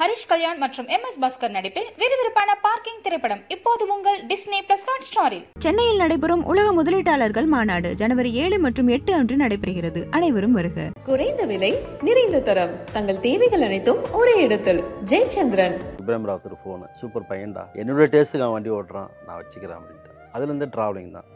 ஹரிஷ் கல்யாண் மற்றும் M S Bhaskar நடிப்பில் விறுவிறுப்பான பார்க்கிங் திரைப்படம் இப்போது உங்கள் டிஸ்னி பிளஸ் ஹாட் ஸ்டாரில் சென்னையில் நடைபெறும் உலக முதலீட்டாளர்கள் மாநாடு ஜனவரி ஏழு மற்றும் எட்டு அன்று நடைபெறுகிறது அனைவரும் வருக குறைந்த விலை நிறைந்த தரம் தங்கள் தேவைகள் அனைத்தும் ஒரே இடத்தில் ஜெயச்சந்திரன் இப்ராஹிம் ராவுத்தர் ஃபோனு சூப்பர் பையன்டா என்னுடைய டேஸ்ட்டுக்கு அவன் வண்டி ஓட்டுறான் நான் வச்சுக்கிறேன் அப்படின்ட்டு அதுலேருந்து ட்ராவலிங் தான்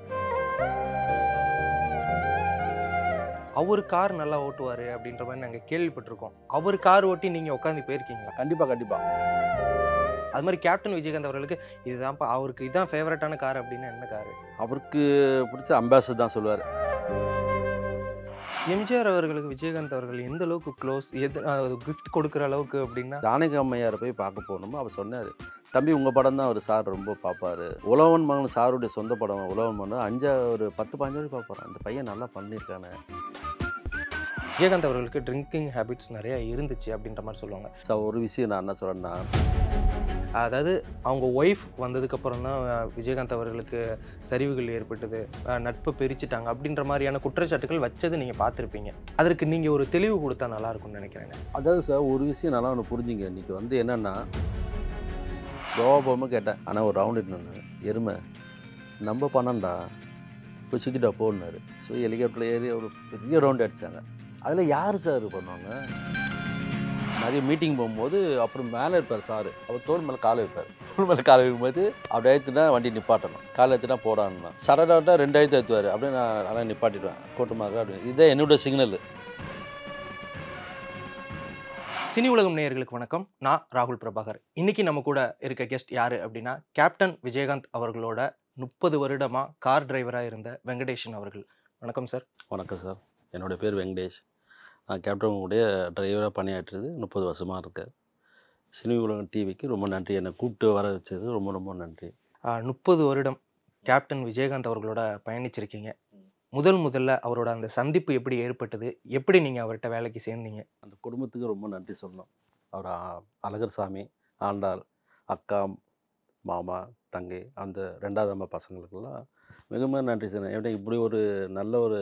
அவர் கார் நல்லா ஓட்டுவார் அப்படின்ற மாதிரி நாங்கள் கேள்விப்பட்டிருக்கோம் அவர் கார் ஓட்டி நீங்கள் உட்காந்து போயிருக்கீங்களா கண்டிப்பாக கண்டிப்பாக அது மாதிரி கேப்டன் விஜயகாந்த் அவர்களுக்கு இதுதான்ப்பா அவருக்கு இதுதான் ஃபேவரட்டான கார் அப்படின்னு என்ன கார் அவருக்கு பிடிச்ச அம்பாசடர் தான் சொல்லுவார் எம்ஜிஆர் அவர்களுக்கு விஜயகாந்த் அவர்கள் எந்த அளவுக்கு க்ளோஸ் எது கிஃப்ட் கொடுக்குற அளவுக்கு அப்படின்னா ஜானகி அம்மையாரை போய் பார்க்க போகணுமோ அவர் சொன்னார் தம்பி உங்கள் படம் தான் அவர் சார் ரொம்ப பார்ப்பாரு உழவன் மகன் சாருடைய சொந்த படம் உழவன் மகன் அஞ்சா ஒரு பத்து பதினஞ்சு வரைக்கும் பார்ப்பாரு அந்த பையன் நல்லா பண்ணியிருக்கானே விஜயகாந்த் அவர்களுக்கு ட்ரிங்கிங் ஹேபிட்ஸ் நிறைய இருந்துச்சு அப்படின்ற மாதிரி சொல்லுவாங்க ஸோ ஒரு விஷயம் நான் என்ன சொல்கிறேன்னா அதாவது அவங்க ஒய்ஃப் வந்ததுக்கப்புறம் தான் விஜயகாந்த் அவர்களுக்கு சரிவுகள் ஏற்பட்டது அஹ் நட்பு பிரிச்சுட்டாங்க அப்படின்ற மாதிரியான குற்றச்சாட்டுகள் வச்சது நீங்கள் பார்த்துருப்பீங்க அதற்கு நீங்கள் ஒரு தெளிவு கொடுத்தா நல்லா இருக்கும்னு நினைக்கிறேங்க அதாவது சார் ஒரு விஷயம் நல்லா ஒன்று புரிஞ்சுங்க இன்றைக்கி வந்து என்னென்னா கோவா போகாமல் கேட்டேன் ஆனால் ஒரு ரவுண்ட் நின்று எருமை நம்ம பண்ணண்டா போய் சுற்றிட்டா போனாரு ஸோ ஹெலிகாப்டரில் ஏறி ஒரு பெரிய ரவுண்ட் அடித்தாங்க அதில் யார் சார் பண்ணுவாங்க நிறைய மீட்டிங் போகும்போது அப்புறம் மேலே இருப்பார் சார் அவர் தோல் மேலே காலை வைப்பார் தோல் மேலே காலை வைக்கும்போது அப்படி அழுத்துனா வண்டி நிப்பாட்டணும் காலை எடுத்துனா போடான்னா சரடாட்டா ரெண்டு அழுத்து ஏற்றுவார் அப்படியே நான் அதெல்லாம் நிப்பாட்டிடுவேன் கூட்டமாக அப்படின்னு இதே என்னோட சிக்னல் சினி உலகம் நேயர்களுக்கு வணக்கம் நான் ராகுல் பிரபாகர் இன்னைக்கு நம்ம கூட இருக்க கெஸ்ட் யாரு அப்படின்னா கேப்டன் விஜயகாந்த் அவர்களோட முப்பது வருடமா கார் டிரைவராக இருந்த வெங்கடேஷன் அவர்கள் வணக்கம் சார் வணக்கம் சார் என்னுடைய பேர் வெங்கடேஷ் நான் கேப்டன் உடைய டிரைவராக பணியாற்றுறது முப்பது வருஷமாக இருக்கேன் சினி உலகம் டிவிக்கு ரொம்ப நன்றி என்னை கூப்பிட்டு வர வச்சது ரொம்ப ரொம்ப நன்றி முப்பது வருடம் கேப்டன் விஜயகாந்த் அவர்களோட பயணிச்சிருக்கீங்க முதல் முதல்ல அவரோட அந்த சந்திப்பு எப்படி ஏற்பட்டது எப்படி நீங்கள் அவர்கிட்ட வேலைக்கு சேர்ந்தீங்க அந்த குடும்பத்துக்கு ரொம்ப நன்றி சொல்லணும் அவர் ஆ- அழகர் சாமி ஆண்டாள் அக்கா மாமா தங்கை அந்த ரெண்டாவது அம்மா பசங்களுக்கெல்லாம் மிக மிக நன்றி சார் எப்படி இப்படி ஒரு நல்ல ஒரு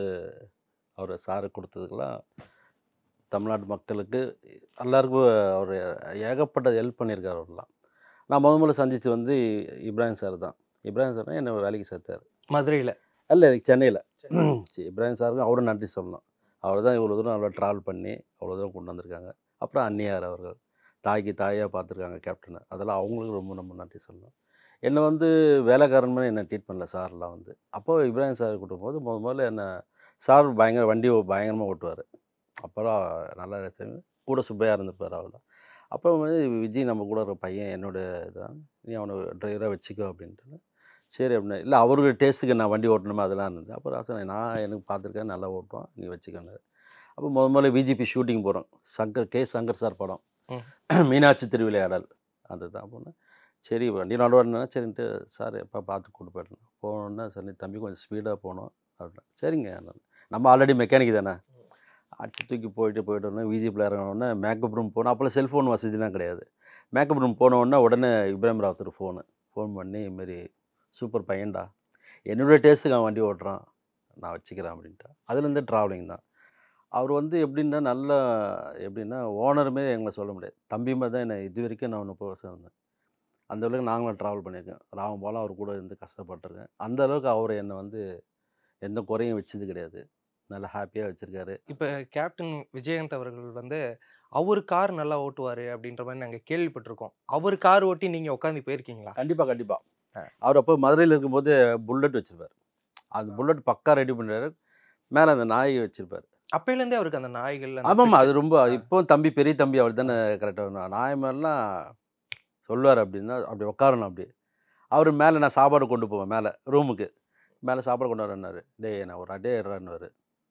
அவர் சாரு கொடுத்ததுக்கெல்லாம் தமிழ்நாட்டு மக்களுக்கு எல்லாருக்கும் அவர் ஏகப்பட்ட ஹெல்ப் பண்ணியிருக்காரு அவர்லாம் நான் முத முதல்ல சந்தித்து வந்து இப்ராஹிம் சார் தான் இப்ராஹிம் சார் தான் என்னை வேலைக்கு சேர்த்தார் மதுரையில் இல்லை சென்னையில் சரி இப்ராஹிம் சாருக்கு அவரும் நன்றி சொல்லணும் அவர் தான் இவ்வளோ தூரம் அவ்வளோ ட்ராவல் பண்ணி அவ்வளோ தூரம் கொண்டு வந்திருக்காங்க அப்புறம் அன்னியார் அவர்கள் தாய்க்கு தாயாக பார்த்துருக்காங்க கேப்டனை அதெல்லாம் அவங்களுக்கு ரொம்ப ரொம்ப நன்றி சொல்லணும் என்னை வந்து வேலைக்காரன் மாதிரி என்னை ட்ரீட் பண்ணல சார்லாம் வந்து அப்போ இப்ராஹிம் சார் கூட்டும் போது முத முதல்ல என்னை சார் பயங்கர வண்டி பயங்கரமாக ஓட்டுவார் அப்புறம் நல்லா ரசிச்சு, கூட சுப்பையாக இருந்திருப்பார் அவர் தான் அப்போ வந்து விஜய் நம்ம கூட இருக்கிற பையன் என்னோட இதான் நீ அவனை டிரைவராக வச்சுக்கோ அப்படின்ட்டு சரி அப்படின்னா இல்லை அவருக்கு டேஸ்ட்டுக்கு நான் வண்டி ஓட்டணுமே அதெல்லாம் இருந்தது அப்புறம் சொன்னேன் நான் எனக்கு பார்த்துருக்கேன் நல்லா ஓட்டுவான் நீ வச்சுக்கோங்க அப்போ முத முதல்ல விஜிபி ஷூட்டிங் போகிறோம் சங்கர் கே சங்கர் சார் படம் ம். மீனாட்சி திருவிளையாடல் அதுதான் போனேன் சரி வண்டி நடுவாருன்னா சரின்ட்டு சார் எப்போ பார்த்து கூட்டு போயிடணும் போனோன்னா சரி தம்பி கொஞ்சம் ஸ்பீடாக போகணும் அப்படின்னா சரிங்க நான் நம்ம ஆல்ரெடி மெக்கானிக் தானே அடிச்சு தூக்கி போயிட்டு போயிட்டோன்னே விஜிபியில் இறங்கினோடனே மேக்கப் ரூம் போனோம் அப்போல்லாம் செல்ஃபோன் வசதிலாம் கிடையாது மேக்கப் ரூம் போன உடனே உடனே இப்ராஹிம் ராவுத்தர் ஃபோனு ஃபோன் பண்ணி இதுமாரி சூப்பர் பையன்டா என்னுடைய டேஸ்ட்டுக்கு அவன் வண்டி ஓட்டுறான் நான் வச்சுக்கிறேன் அப்படின்ட்டு அதுலேருந்து ட்ராவலிங் தான் அவர் வந்து எப்படின்னா நல்ல எப்படின்னா ஓனருமே எங்களை சொல்ல முடியாது தம்பி மாதிரி தான் என்னை இது வரைக்கும் நான் முப்பது வருஷம் இருந்தேன் அந்த அளவுக்கு நாங்களும் ட்ராவல் பண்ணியிருக்கேன் ராவம் போல அவர் கூட இருந்து கஷ்டப்பட்டிருக்கேன் அந்த அளவுக்கு அவர் என்னை வந்து எந்த குறையும் வச்சது கிடையாது நல்லா ஹாப்பியாக வச்சுருக்காரு இப்போ கேப்டன் விஜயகாந்த் அவர்கள் வந்து அவர் கார் நல்லா ஓட்டுவார் அப்படின்ற மாதிரி நாங்கள் கேள்விப்பட்டிருக்கோம் அவர் கார் ஓட்டி நீங்கள் உட்காந்து போயிருக்கீங்களா கண்டிப்பாக கண்டிப்பாக ஆ. அவர் அப்போ மதுரையில் இருக்கும்போது புல்லட் வச்சுருப்பார் அந்த புல்லட் பக்கா ரெடி பண்ணுறாரு மேலே அந்த நாய் வச்சுருப்பார் அப்பையிலேருந்தே அவருக்கு அந்த நாய்கள் அந்த ஆமாம்மா அது ரொம்ப ஆ. இப்போ தம்பி பெரிய தம்பி அவர் தானே கரெக்டாக நாய் மாதிரிலாம் சொல்லுவார் அப்படின்னா அப்படி உட்காரணும் அப்படி அவர் மேலே நான் சாப்பாடு கொண்டு போவேன் மேலே ரூமுக்கு மேலே சாப்பாடு கொண்டு வரேன்னாரு டேய் நான் ஒரு அடே ஏறான்னுவார்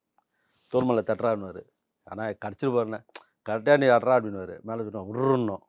தோல்மலை தட்டுறான்னுவார் ஆனால் கடிச்சிட்டு போறேன் கரெக்டாக நீ அட்றா அப்படின்னுவார் மேலே சொன்னால் உருணும்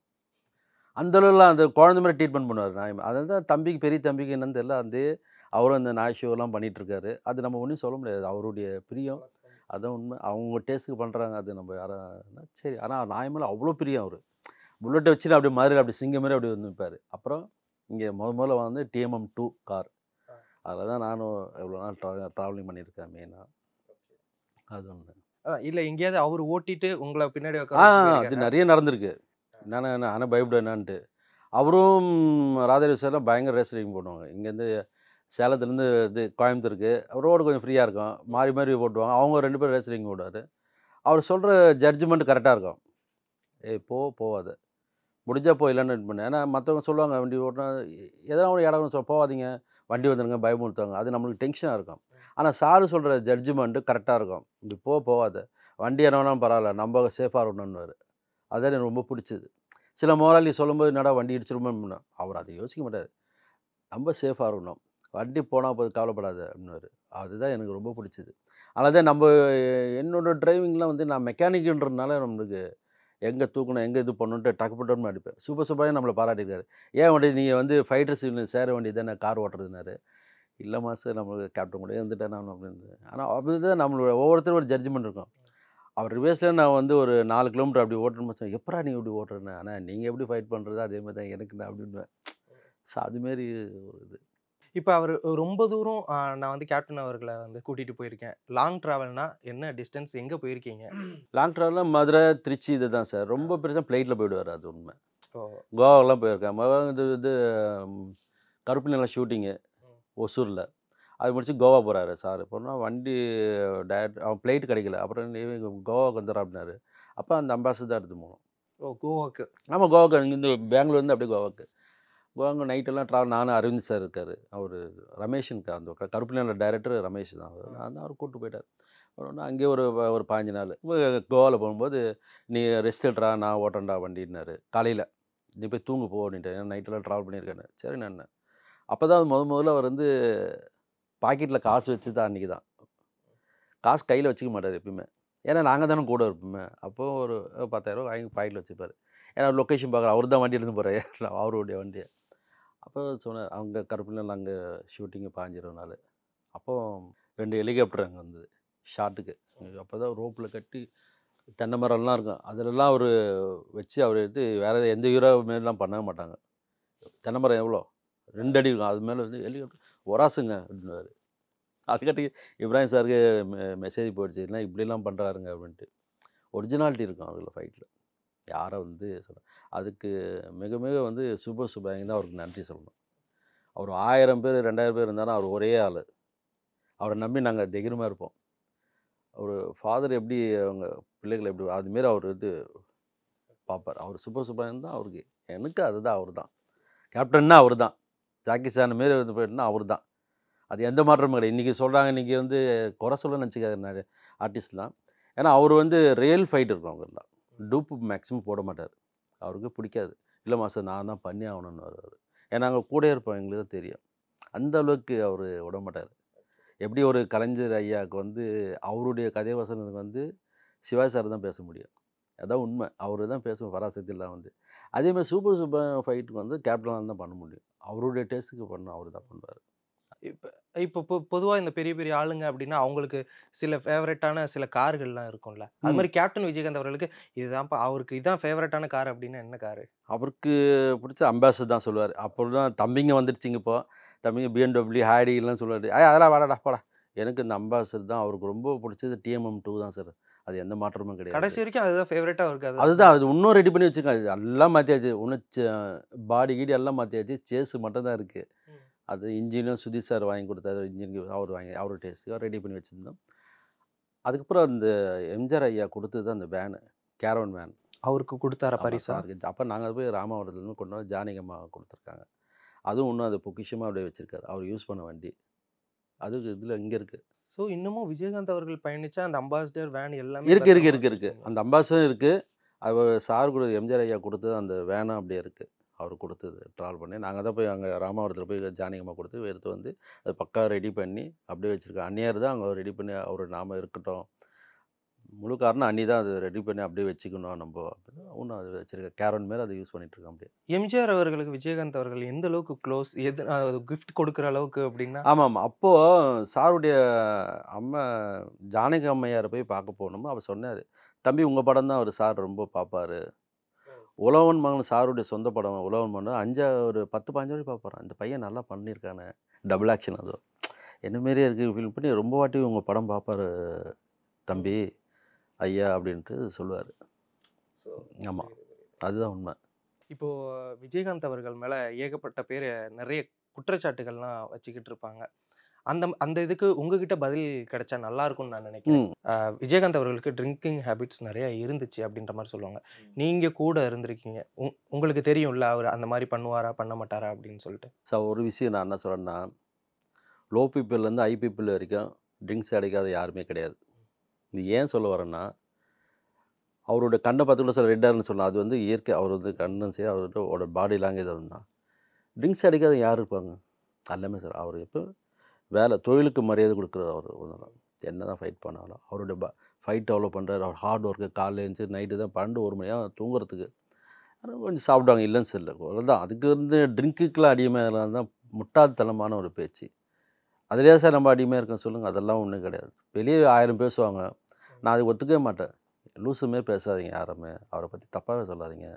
அந்த அளவுலாம் அந்த குழந்தை மாதிரி ட்ரீட்மெண்ட் பண்ணுவார் நாய் அதான் தான் தம்பிக்கு பெரிய தம்பிக்கு என்னன்னு தெரியல அந்த அவரும் அந்த நாய் ஷோலாம் பண்ணிட்டு இருக்காரு அது நம்ம ஒன்றும் சொல்ல முடியாது அவருடைய பிரியம் அதான் உண்மை அவங்க டேஸ்ட்டுக்கு பண்ணுறாங்க அது நம்ம யாரும் சரி ஆனால் நாய் மேலே அவ்வளோ பிரியம் அவர் புல்லட்டை வச்சுட்டு அப்படியே மாதிரி அப்படி சிங்கம் மாதிரி அப்படி வந்து நிற்பார் அப்புறம் இங்கே முத முதல்ல வந்து டிஎம்எம் டூ கார் அதில் தான் நானும் எவ்வளோ நாள் ட்ரா ட்ராவலிங் பண்ணியிருக்கேன் மெயினாக அது ஒன்று இல்லை எங்கேயாவது அவர் ஓட்டிட்டு உங்களை பின்னாடி ஆ உட்கார அது நிறைய நடந்திருக்கு என்னென்ன என்ன ஆனால் பயப்பட என்னான்ட்டு அவரும் ராதாரி சார்லாம் பயங்கர ரேஸ்லிங் போடுவாங்க இங்கேருந்து சேலத்துலேருந்து இது கோயம்புத்தூருக்கு ரோடு கொஞ்சம் ஃப்ரீயாக இருக்கும் மாறி மாறி போட்டுவாங்க அவங்க ரெண்டு பேரும் ரேஸ்லிங் போடுவார் அவர் சொல்கிற ஜட்ஜ்மெண்ட் கரெக்டாக இருக்கும் ஏய் போ போவாது முடிஞ்சால் போ இல்லைன்னு இது பண்ணு ஏன்னா மற்றவங்க சொல்லுவாங்க வண்டி ஓட்டினா எதனா ஒரு இடம் சொல்ல போகாதீங்க வண்டி வந்துருங்க பயமுறுத்துவாங்க அது நம்மளுக்கு டென்ஷனாக இருக்கும் ஆனால் சாரு சொல்கிற ஜட்ஜ்மெண்ட்டு கரெக்டாக இருக்கும் இப்படி போ போகாத வண்டி என்ன வேணாலும் பரவாயில்ல நம்ம சேஃபாக இருக்கணும்னு அதான் எனக்கு ரொம்ப பிடிச்சது சில முதலாளி சொல்லும்போது என்னடா வண்டி இடிச்சிருமோன்னு அவர் அதை யோசிக்க மாட்டார் நம்ம சேஃபாக இருக்கணும் வண்டி போனால் போது கவலைப்படாத அப்படின்னாரு அதுதான் எனக்கு ரொம்ப பிடிச்சது அதனால தான் நம்ம என்னோட டிரைவிங்லாம் வந்து நான் மெக்கானிக்குன்றதுனால நம்மளுக்கு எங்கே தூக்கணும் எங்கே இது பண்ணணுன்ட்டு டக்கு பட்டோன்னு அடிப்பேன் சூப்பர் சூப்பராக நம்மளை பாராட்டியிருக்காரு ஏன் வண்டி நீங்கள் வந்து ஃபைட்டர்ஸ் சேர வண்டி தானே கார் ஓட்டுறதுனாரு இல்லை மாஸ்டர் நம்மளுக்கு கேப்டன் கூட இருந்துட்டேன் நான் அப்படின்னு ஆனால் அப்படிதான் நம்மளோட ஒவ்வொருத்தரும் ஒரு ஜட்ஜ்மெண்ட் இருக்கும் அவர் ரிவேஸில் நான் வந்து ஒரு நாலு கிலோமீட்டர் அப்படி ஓட்டணும்னு சொன்னேன் எப்படா நீ இப்படி ஓட்டுறேன்னு ஆனால் நீங்கள் எப்படி ஃபைட் பண்ணுறது அதே மாதிரி தான் எனக்கு நான் அப்படின்னுவேன் ஸோ அதுமாரி ஒரு இது இப்போ அவர் ரொம்ப தூரம் ஆ, நான் வந்து கேப்டன் அவர்களை வந்து கூட்டிகிட்டு போயிருக்கேன் லாங் ட்ராவல்னா என்ன டிஸ்டன்ஸ் எங்கே போயிருக்கீங்க லாங் ட்ராவலில் மதுரை திருச்சி இது தான் சார் ரொம்ப பெருசாக ஃப்ளைட்டில் போயிடுவார் அது உண்மை ஓ கோவாக்கெல்லாம் போயிருக்கேன் மொதல் இது இது கருப்பு நிலம் ஷூட்டிங்கு ஒசூரில் அது முடிச்சு கோவா போகிறாரு சார் போனால் வண்டி டேரக்ட் அவன் ஃப்ளைட் கிடைக்கல அப்புறம் நீ கோவாக்கு வந்துடுறா அப்படின்னாரு அப்போ அந்த அம்பாசிடர் எடுத்து போனோம் ஓ கோவாக்கு ஆமாம் கோவாக்கு இங்கேருந்து பெங்களூர்லேருந்து அப்படியே கோவாக்கு கோவாங்க நைட்டெல்லாம் ட்ராவல் நானும் அரவிந்த் சார் இருக்கார் அவர் ரமேஷனுக்கு அந்த க- கருப்பு நில டைரக்டர் ரமேஷ் தான் அவர் நான் தான் அவர் கூப்பிட்டு போயிட்டார் அப்புறம் நான் அங்கேயே ஒரு ப- ஒரு பாஞ்சு நாள் கோவாவில் போகும்போது நீ ரெஸ்ட் எடுறா நான் ஓட்டேன்டா வண்டின்னாரு காலையில் நீ போய் தூங்கு போ அப்படின்ட்டு ஏன்னா நைட்டெல்லாம் ட்ராவல் பண்ணியிருக்கேன் சரி நான் அப்போ தான் முத முதல்ல அவர் வந்து பாக்கெட்டில் காசு வச்சு தான் அன்றைக்கி தான் காசு கையில் வச்சுக்க மாட்டார் எப்பயுமே ஏன்னா நாங்கள் தானே கூட இருப்போமே அப்போது ஒரு பத்தாயிரம் வாங்கி பாக்கெட்டில் வச்சுப்பார் ஏன்னா லொக்கேஷன் பார்க்குற அவர் தான் வண்டி எடுத்து போகிறார் அவருடைய வண்டியை அப்போ சொன்னார் அவங்க கருப்பில் அங்கே ஷூட்டிங்கு பாஞ்சிரும் நாள் அப்போ ரெண்டு ஹெலிகாப்டர் அங்கே வந்தது ஷாட்டுக்கு அப்போ தான் ரோப்பில் கட்டி தென்னை மரம்லாம் இருக்கும் அதிலெல்லாம் அவர் வச்சு அவர் எடுத்து வேறு எந்த ஹீரோ மாரிலாம் பண்ணவே மாட்டாங்க தென்னை மரம் எவ்வளோ ரெண்டு அடி இருக்கும் அது மேலே வந்து ஹெலிகாப்டர் ஒராசுங்க அப்படின்னாரு அதுக்காட்டி இப்ராஹிம் சாருக்கு மெசேஜ் போயிடுச்சு இல்லை இப்படிலாம் பண்ணுறாருங்க அப்படின்ட்டு ஒரிஜினாலிட்டி இருக்கும் அதில் ஃபைட்டில் யாரை வந்து சொல்ல அதுக்கு மிக மிக வந்து சூப்பர் சுபாங்க தான் அவருக்கு நன்றி சொல்லணும் அவர் ஆயிரம் பேர் ரெண்டாயிரம் பேர் இருந்தாலும் அவர் ஒரே ஆள் அவரை நம்பி நாங்கள் தைரியமாக இருப்போம் அவர் ஃபாதர் எப்படி அவங்க பிள்ளைகளை எப்படி அதுமாரி அவர் இது பார்ப்பார் அவர் சூப்பர் சுபாயன் தான் அவருக்கு எனக்கு அதுதான் அவர் தான் கேப்டன்னா அவர் தான் ஜாக்கி சான் மாரி வந்து போயிட்டுனா அவர் தான் அது எந்த மாற்றமும் கிடையாது இன்றைக்கி சொல்கிறாங்க இன்றைக்கி வந்து குறை சொல்ல நினச்சிக்காது நிறைய ஆர்டிஸ்ட்லாம் ஏன்னா அவர் வந்து ரியல் ஃபைட் இருக்கும் அவங்கெல்லாம் டூப்பு மேக்ஸிமம் போட மாட்டார் அவருக்கு பிடிக்காது இல்லை மாஸ்டர் நான் தான் பண்ணி ஆகணும்னு அவர் ஏன்னா அங்கே கூட இருப்போம் எங்களுக்கு தான் தெரியும் அந்த அளவுக்கு அவர் விட மாட்டார் எப்படி ஒரு கலைஞர் ஐயாவுக்கு வந்து அவருடைய கதை வசனத்துக்கு வந்து சிவாஜி சார் தான் பேச முடியும் அதான் உண்மை அவர் தான் பேசுவோம் பராசக்திலாம் வந்து அதேமாதிரி சூப்பர் சூப்பர் ஃபைட்டுக்கு வந்து கேப்டனாக தான் பண்ண முடியும் அவருடைய டேஸ்ட்டுக்கு பண்ண அவர் தான் பண்ணுவார் இப்போ இப்போ பொ பொதுவாக இந்த பெரிய பெரிய ஆளுங்க அப்படின்னா அவங்களுக்கு சில ஃபேவரட்டான சில கார்கள்லாம் இருக்கும்ல அது ம். மாதிரி கேப்டன் விஜயகாந்த் அவர்களுக்கு இதுதான்ப்பா அவருக்கு இதான் ஃபேவரட்டான கார் அப்படின்னா என்ன காரு அவருக்கு பிடிச்ச அம்பாசடர் தான் சொல்லுவார் அப்போ தான் தம்பிங்க வந்துடுச்சிங்க இப்போ தம்பிங்க பிஎன்டபிள்யூ ஹேடிலாம் சொல்லுவார் ஏ அதெல்லாம் வாடா போடா எனக்கு இந்த அம்பாசடர் தான் அவருக்கு ரொம்ப பிடிச்சது டிஎம்எம் டூ தான் சார் அது எந்த மாற்றமும் கிடையாது கடைசி வரைக்கும் அதுதான் ஃபேவரட்டாக இருக்காது அதுதான் அது இன்னும் ரெடி பண்ணி வச்சுருக்காங்க எல்லாம் மாற்றியாச்சு இன்னும் பாடி கீடி எல்லாம் மாற்றியாச்சு சேஸு மட்டும் தான் இருக்குது ம். அது இன்ஜினும் சுதீஷ் சார் வாங்கி கொடுத்தாரு இன்ஜினுக்கு அவர் வாங்கி அவர் டேஸ்ட்டுக்காக ரெடி பண்ணி வச்சுருந்தோம் அதுக்கப்புறம் அந்த எம்ஜிஆர் ஐயா கொடுத்தது அந்த வேனு கேரவன் வேன் அவருக்கு கொடுத்தார பரிசா அப்போ நாங்கள் போய் ராமாவரத்துலேருந்து கொண்டு வந்து ஜானகம்மா கொடுத்துருக்காங்க அதுவும் இன்னும் அது பொக்கிஷமாக அப்படியே வச்சுருக்காரு அவர் யூஸ் பண்ண வண்டி அது இதில் இங்கே இருக்குது ஸோ இன்னமும் விஜயகாந்த் அவர்கள் பயணிச்சா அந்த அம்பாசிடர் வேன் எல்லாமே இருக்கு இருக்கு பத்திரமா இருக்கு இருக்கு வச்சிருக்கீங்க. அந்த அம்பாசடர் இருக்குது அவர் சார் கொடு எம்ஜிஆர் ஐயா கொடுத்தது அந்த வேனும் அப்படியே இருக்குது அவர் கொடுத்தது ட்ராவல் பண்ணி நாங்கள் தான் போய் அங்கே ராமாவரத்தில் போய் ஜானகம்மா கொடுத்து எடுத்து வந்து அது பக்கா ரெடி பண்ணி அப்படியே வச்சுருக்கோம் அந்நியார் தான் அங்கே ரெடி பண்ணி அவர் நாம இருக்கட்டும் முழு காரணம் அண்ணி தான் அது ரெடி பண்ணி அப்படியே வச்சுக்கணும் நம்ம அப்படின்னு இன்னும் அது வச்சுருக்கேன் கேரன் மாரி அதை யூஸ் பண்ணிட்டு இருக்கோம் அப்படியே எம்ஜிஆர் அவர்களுக்கு விஜயகாந்த் அவர்கள் எந்த அளவுக்கு க்ளோஸ் எது கிஃப்ட் கொடுக்குற அளவுக்கு அப்படின்னா ஆமாம் ஆமாம் அப்போது சாருடைய அம்மா ஜானகி அம்மையாரை போய் பார்க்க போனோமோ அவர் சொன்னார் தம்பி உங்கள் படம் தான் அவர் சார் ரொம்ப பார்ப்பாரு உழவன் மகன் சாருடைய சொந்த படம் உழவன் மகன் அஞ்சா ஒரு பத்து பாஞ்சு வாட்டி பார்ப்பாரான் இந்த பையன் நல்லா பண்ணியிருக்கானே டபுள் ஆக்ஷன் அதுவும் என்ன மாரியே இருக்குது ஃபீல் பண்ணி ரொம்ப வாட்டி உங்கள் படம் பார்ப்பாரு தம்பி ஐயா அப்படின்ட்டு சொல்லுவார் ஆமாம் அதுதான் உண்மை இப்போ விஜயகாந்த் அவர்கள் மேல ஏகப்பட்ட பேர் நிறைய குற்றச்சாட்டுகள்லாம் வச்சுக்கிட்டு இருப்பாங்க அந்த அந்த இதுக்கு உங்ககிட்ட பதில் கிடைச்சா நல்லா இருக்கும்னு நான் நினைக்கிறேன் ம் ஆஹ் விஜயகாந்த் அவர்களுக்கு ட்ரிங்கிங் ஹேபிட்ஸ் நிறைய இருந்துச்சு அப்படின்ற மாதிரி சொல்லுவாங்க நீங்க கூட இருந்திருக்கீங்க உங்- உங்களுக்கு தெரியும்ல அவர் அந்த மாதிரி பண்ணுவாரா பண்ண மாட்டாரா அப்படின்னு சொல்லிட்டு ஸோ ஒரு விஷயம் நான் என்ன சொல்கிறேன்னா லோ பீப்புள்லேருந்து ஹை பீப்புள் வரைக்கும் ட்ரிங்க்ஸ் அடிக்காத யாருமே கிடையாது இது ஏன் சொல்ல வரேன்னா அவரோட கண்ணை பார்த்து கூட சில ரெட்டாருன்னு சொல்லலாம் அது வந்து இயற்கை அவர் வந்து கண்ணும் சரி அவரோட பாடி லாங்குவேஜ் அதுனா ட்ரிங்க்ஸ் அடிக்காத யார் இருப்பாங்க எல்லாமே சார் அவர் எப்போ வேலை தொழிலுக்கு மரியாதை கொடுக்குறாரு அவர் ஒன்றும் என்ன தான் ஃபைட் பண்ணாலும் அவருடைய ப ஃபைட் அவ்வளோ பண்ணுறாரு அவர் ஹார்ட் ஒர்க்கு காலையில் எழுந்துச்சு நைட்டு தான் பன்னெண்டு ஒரு மணியாக தூங்குறதுக்கு ஆனால் கொஞ்சம் சாப்பிடுவாங்க இல்லைன்னு சொல்லல அவ்வளோதான் அதுக்கு வந்து ட்ரிங்க்குக்கெலாம் அடிமையாக தான் முட்டாள்தனமான ஒரு பேச்சு அதுலேயே சார் நம்ம அடிமையாக இருக்கோம் சொல்லுங்கள் அதெல்லாம் ஒன்றும் கிடையாது வெளியே ஆயிரம் பேசுவாங்க நான் அதை ஒத்துக்கவே மாட்டேன் லூசு மாரி பேசாதீங்க யாருமே அவரை பற்றி தப்பாகவே சொல்லாதீங்க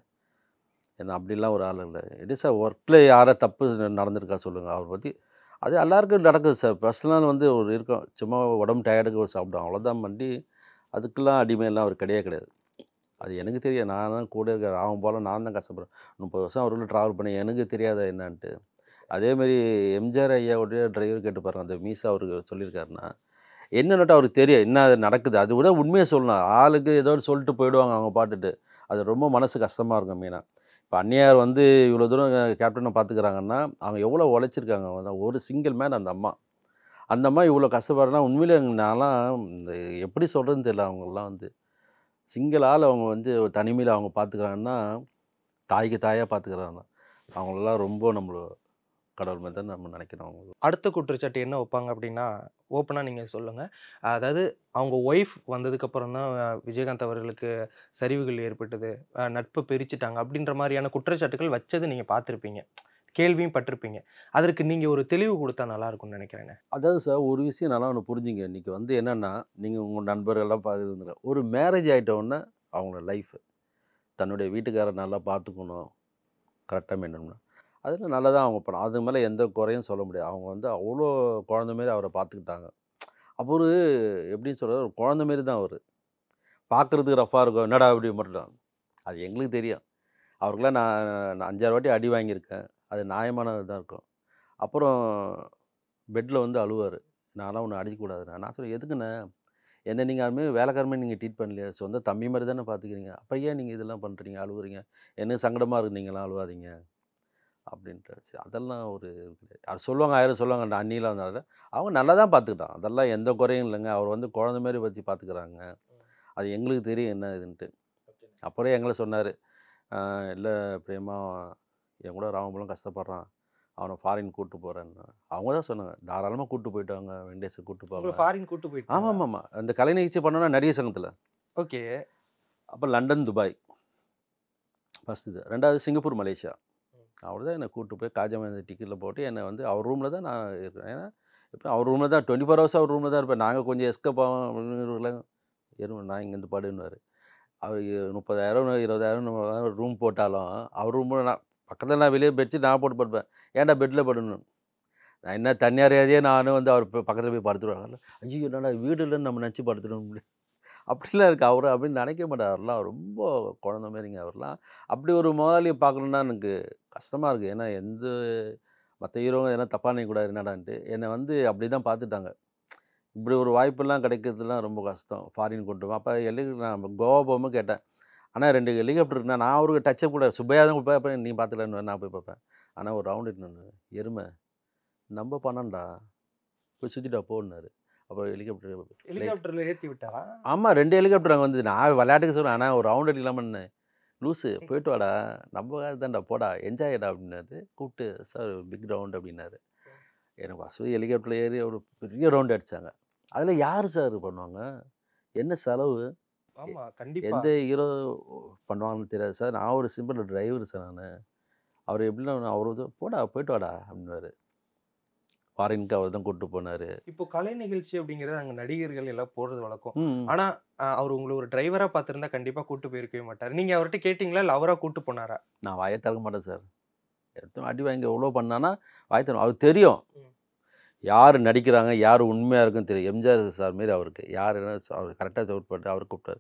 ஏன்னா அப்படிலாம் ஒரு ஆள் இல்லை இட் இஸ் ஒர்க்கில் யாரை தப்பு நடந்திருக்கா சொல்லுங்கள் அவரை பற்றி அது எல்லாருக்கும் நடக்குது சார் பர்சனலாக வந்து ஒரு இருக்கும் சும்மா உடம்பு டயர்டுக்கு ஒரு சாப்பிடுவோம் அவ்வளோதான் பண்ணி அதுக்கெல்லாம் அடிமையெல்லாம் அவர் கிடையவே கிடையாது அது எனக்கு தெரியும் நான் தான் கூட இருக்கிற அவன் போல் நான் தான் கஷ்டப்படுறேன் முப்பது வருஷம் அவருள்ள ட்ராவல் பண்ணி எனக்கு தெரியாத என்னன்ட்டு அதேமாரி எம்ஜிஆர் ஐயாவுடைய டிரைவர் கேட்டு பாருங்க அந்த மீசா அவருக்கு சொல்லியிருக்காருன்னா என்னன்னுட்டு அவருக்கு தெரியும் என்ன அது நடக்குது அது கூட உண்மையை சொல்லலாம் ஆளுக்கு ஏதோ ஒன்று சொல்லிட்டு போயிடுவாங்க அவங்க பாட்டுட்டு அது ரொம்ப மனசு கஷ்டமாக இருக்கும் மீனா இப்போ அந்நியார் வந்து இவ்வளோ தூரம் கேப்டனை பார்த்துக்கிறாங்கன்னா அவங்க எவ்வளோ உழைச்சிருக்காங்க அவங்க ஒரு சிங்கிள் மேன் அந்த அம்மா அந்த அம்மா இவ்வளோ கஷ்டப்படுறனா உண்மையிலே நான்லாம் இந்த எப்படி சொல்கிறதுன்னு தெரியல அவங்கெல்லாம் வந்து சிங்கிள் ஆள் அவங்க வந்து தனிமையில் அவங்க பார்த்துக்கிறாங்கன்னா தாய்க்கு தாயாக பார்த்துக்கிறாங்க அவங்களெல்லாம் ரொம்ப நம்மள கடவுள் மாதிரி தான் நம்ம நினைக்கிறோம் அவங்க அடுத்த குற்றச்சாட்டு என்ன வைப்பாங்க அப்படின்னா ஓப்பனாக நீங்கள் சொல்லுங்கள் அதாவது அவங்க ஒய்ஃப் வந்ததுக்கப்புறம் தான் விஜயகாந்த் அவர்களுக்கு சரிவுகள் ஏற்பட்டது அஹ் நட்பை பிரிச்சுட்டாங்க அப்படின்ற மாதிரியான குற்றச்சாட்டுகள் வச்சது நீங்கள் பார்த்துருப்பீங்க கேள்வியும் பட்டிருப்பீங்க அதற்கு நீங்கள் ஒரு தெளிவு கொடுத்தா நல்லா இருக்கும்னு நினைக்கிறேன் அதாவது சார் ஒரு விஷயம் நல்லா ஒன்று புரிஞ்சுங்க இன்றைக்கி வந்து என்னென்னா நீங்கள் உங்கள் நண்பர்கள்லாம் பார்த்துருந்துங்க ஒரு மேரேஜ் ஆகிட்ட உடனே அவங்களோட லைஃப் தன்னுடைய வீட்டுக்காரரை நல்லா பார்த்துக்கணும் கரெக்டாக மெயின்டைன் அதில் நல்லா தான் அவங்க பண்ணணும் அது மேலே எந்த குறையும் சொல்ல முடியாது அவங்க வந்து அவ்வளோ குழந்த மாரி அவரை பார்த்துக்கிட்டாங்க அப்போ ஒரு எப்படின்னு சொல்கிறது ஒரு குழந்த மாரி தான் அவர் பார்க்குறதுக்கு ரஃப்பாக இருக்கும் என்னடா அப்படி மட்டும் அது எங்களுக்கு தெரியும் அவருக்கெல்லாம் நான் நான் அஞ்சாறு வாட்டி அடி வாங்கியிருக்கேன் அது நியாயமானது தான் இருக்கும் அப்புறம் பெட்டில் வந்து அழுவார் நான்லாம் ஒன்று அடிக்கக்கூடாது நான் சொல்லுவேன் எதுக்குண்ணே என்ன நீங்கள் அதுமாதிரி வேலைக்காரமே நீங்கள் ட்ரீட் பண்ணலையா சொந்த தம்பி மாதிரி தானே பார்த்துக்கிறீங்க அப்போ ஏன் நீங்கள் இதெல்லாம் பண்ணுறீங்க அழுவுறீங்க எனக்கு சங்கடமாக இருக்கு நீங்களாம் அழுவாதீங்க அப்படின்ட்டு சரி அதெல்லாம் ஒரு இது கிடையாது அது சொல்லுவாங்க ஆயிரம் சொல்லுவாங்க அந்த அண்ணியில் வந்து அதில் அவங்க நல்லா தான் பார்த்துக்கிட்டான் அதெல்லாம் எந்த குறையும் இல்லைங்க அவர் வந்து குழந்த மாதிரி பற்றி பார்த்துக்கிறாங்க அது எங்களுக்கு தெரியும் என்ன இதுன்ட்டு அப்புறம் எங்களை சொன்னார் இல்லை பிரேமா என் கூட ராமபுரம் கஷ்டப்படுறான் அவனை ஃபாரின் கூட்டு போகிறேன்னு அவங்க தான் சொன்னாங்க தாராளமாக கூட்டு போயிட்டாங்க வெங்கடேஷை கூட்டு போவாங்க ஃபாரின் கூட்டு போயிட்டு ஆமாம் ஆமாம் ஆமாம் அந்த கலை நிகழ்ச்சி பண்ணோன்னா நிறைய சங்கத்தில் ஓகே அப்போ லண்டன் துபாய் ஃபஸ்ட் இது ரெண்டாவது சிங்கப்பூர் மலேசியா அவர் தான் என்னை கூப்பிட்டு போய் காஜாமேந்த டிக்கெட்டில் போட்டு என்னை வந்து அவர் ரூமில் தான் நான் இருக்கேன் ஏன்னா இப்போ அவர் ரூமில் தான் டுவெண்ட்டி ஃபோர் ஹவர்ஸ் அவர் ரூமில் தான் இருப்பேன் நாங்கள் கொஞ்சம் எஸ்கப் ஆகும் எரும் நான் இங்கேருந்து படுன்னுவார் அவர் முப்பதாயிரம் இருபதாயிரம் ரூம் போட்டாலும் அவர் ரூமில் நான் பக்கத்தில் நான் வெளியே பெட்ஷீட் நான் போட்டு படுப்பேன் ஏன்டா பெட்டில் படணும் நான் என்ன தனியாரையாதே நானும் வந்து அவர் பக்கத்தில் போய் படுத்துருவாங்க ஐயோ என்னடா வீடு இல்லைன்னு நம்ம நினச்சி படுத்துடும் அப்படிலாம் இருக்குது அவர் அப்படின்னு நினைக்க மாட்டார் அவர்லாம் ரொம்ப குழந்த மாதிரிங்க அவர்லாம் அப்படி ஒரு முதலாளியை பார்க்கணுன்னா எனக்கு கஷ்டமாக இருக்குது ஏன்னா எந்த மற்ற ஹீரோங்க எதனா தப்பாக நினைக்கக்கூடாது என்னடான்ட்டு என்னை வந்து அப்படி தான் பார்த்துட்டாங்க இப்படி ஒரு வாய்ப்பெல்லாம் கிடைக்கிறதுலாம் ரொம்ப கஷ்டம் ஃபாரின் கொண்டு போவேன் அப்போ ஹெலி நான் கோவா போகும்போது கேட்டேன் ஆனால் ரெண்டு ஹெலிகாப்டர் இருக்குண்ணா நான் அவருக்கு டச்சப் கூட சுபையா தான் பார்ப்பேன் நீ பார்த்துக்கலான்னு நான் போய் பார்ப்பேன் ஆனால் ஒரு ரவுண்டு நான் எருமை நம்ம பண்ணண்டா போய் சுற்றிட்டா போன்னாரு அப்புறம் ஹெலிகாப்டர் ஹெலிகாப்டர்ல ஏற்றி விட்டாரா ஆமாம் ரெண்டு ஹெலிகாப்டர் அங்கே வந்து நான் விளையாட்டுக்கு சொல்கிறேன் ஆனால் ஒரு ரவுண்ட் அடிக்கலாமன்னு லூஸு போயிட்டு வாடா நம்ம தான்டா போடா என்ஜாய்டா அப்படின்னாரு கூப்பிட்டு சார் பிக் ரவுண்ட் அப்படின்னாரு எனக்கு வசதி ஹெலிகாப்டரில் ஏறி ஒரு பெரிய ரவுண்ட் அடித்தாங்க அதில் யார் சார் பண்ணுவாங்க என்ன செலவு ஆமா கண்டிப்பா எந்த ஹீரோ பண்ணுவாங்கன்னு தெரியாது சார் நான் ஒரு சிம்பிள் டிரைவர் சார் நான் அவர் எப்படின்னா அவர் வந்து போடா போயிட்டு வாடா அப்படின்னாரு ஃபாரினுக்கு அவர் தான் கூப்பிட்டு போனார் இப்போ கலை நிகழ்ச்சி அப்படிங்கிறது அங்க நடிகர்கள் எல்லாம் போறது வழக்கம் ம் ஆனா அஹ், அவர் உங்களை ஒரு டிரைவரா பார்த்திருந்தா கண்டிப்பா கூட்டு போயிருக்கவே மாட்டார் நீங்க அவர்கிட்ட கேட்டீங்களா இல்ல அவரா கூட்டு போனாரா நான் வாயை திறக்க மாட்டேன் சார் எடுத்து அடி வாங்கி எவ்வளோ பண்ணானா வாய் தரும் அவருக்கு தெரியும் ம். யார் நடிக்கிறாங்க யார் உண்மையாக இருக்குன்னு தெரியும் எம்ஜிஆர் சார் மாரி அவருக்கு யார் என்ன அவர் கரெக்டாக சவுட் போட்டு அவர் கூப்பிட்டாரு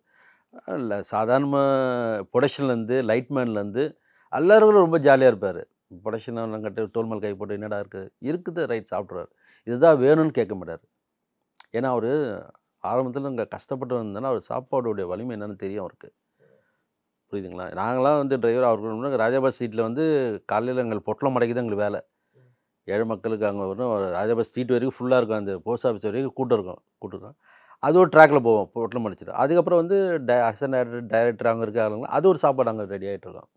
இல்லை சாதாரண ப்ரொடக்ஷன்லேருந்து லைட்மேன்லேருந்து எல்லாருக்கும் ரொம்ப ஜாலியாக இருப்பார் ப்ரொடக்ஷன் கட்டு தோல் மேல் கை போட்டு என்னடா இருக்குது இருக்குது ரைட் சாப்பிட்றாரு இதுதான் வேணும்னு கேட்க மாட்டார் ஏன்னா அவர் ஆரம்பத்தில் இங்கே கஷ்டப்பட்டு வந்தோன்னா அவர் சாப்பாடுடைய வலிமை என்னன்னு தெரியும் அவருக்கு புரியுதுங்களா நாங்களாம் வந்து டிரைவர் அவருக்கு முன்னாடி ராஜாபாத் ஸ்ட்ரீட்டில் வந்து காலையில் எங்கள் பொட்டலம் மடைக்கு தான் எங்களுக்கு வேலை ஏழை மக்களுக்கு அங்கே வரும் ராஜாபாத் ஸ்ட்ரீட் வரைக்கும் ஃபுல்லாக இருக்கும் அந்த போஸ்ட் ஆஃபீஸ் வரைக்கும் கூட்டம் இருக்கும் கூட்டம் இருக்கும் அது ஒரு ட்ராக்கில் போவோம் பொட்டலம் அடிச்சிட்டு அதுக்கப்புறம் வந்து டை அசிஸ்டன்ட் டைரக்டர் டைரக்டர் அங்கே இருக்க ஆளுங்க அது ஒரு சாப்பாடு அங்கே ரெடி ஆகிட்டு இருக்கோம்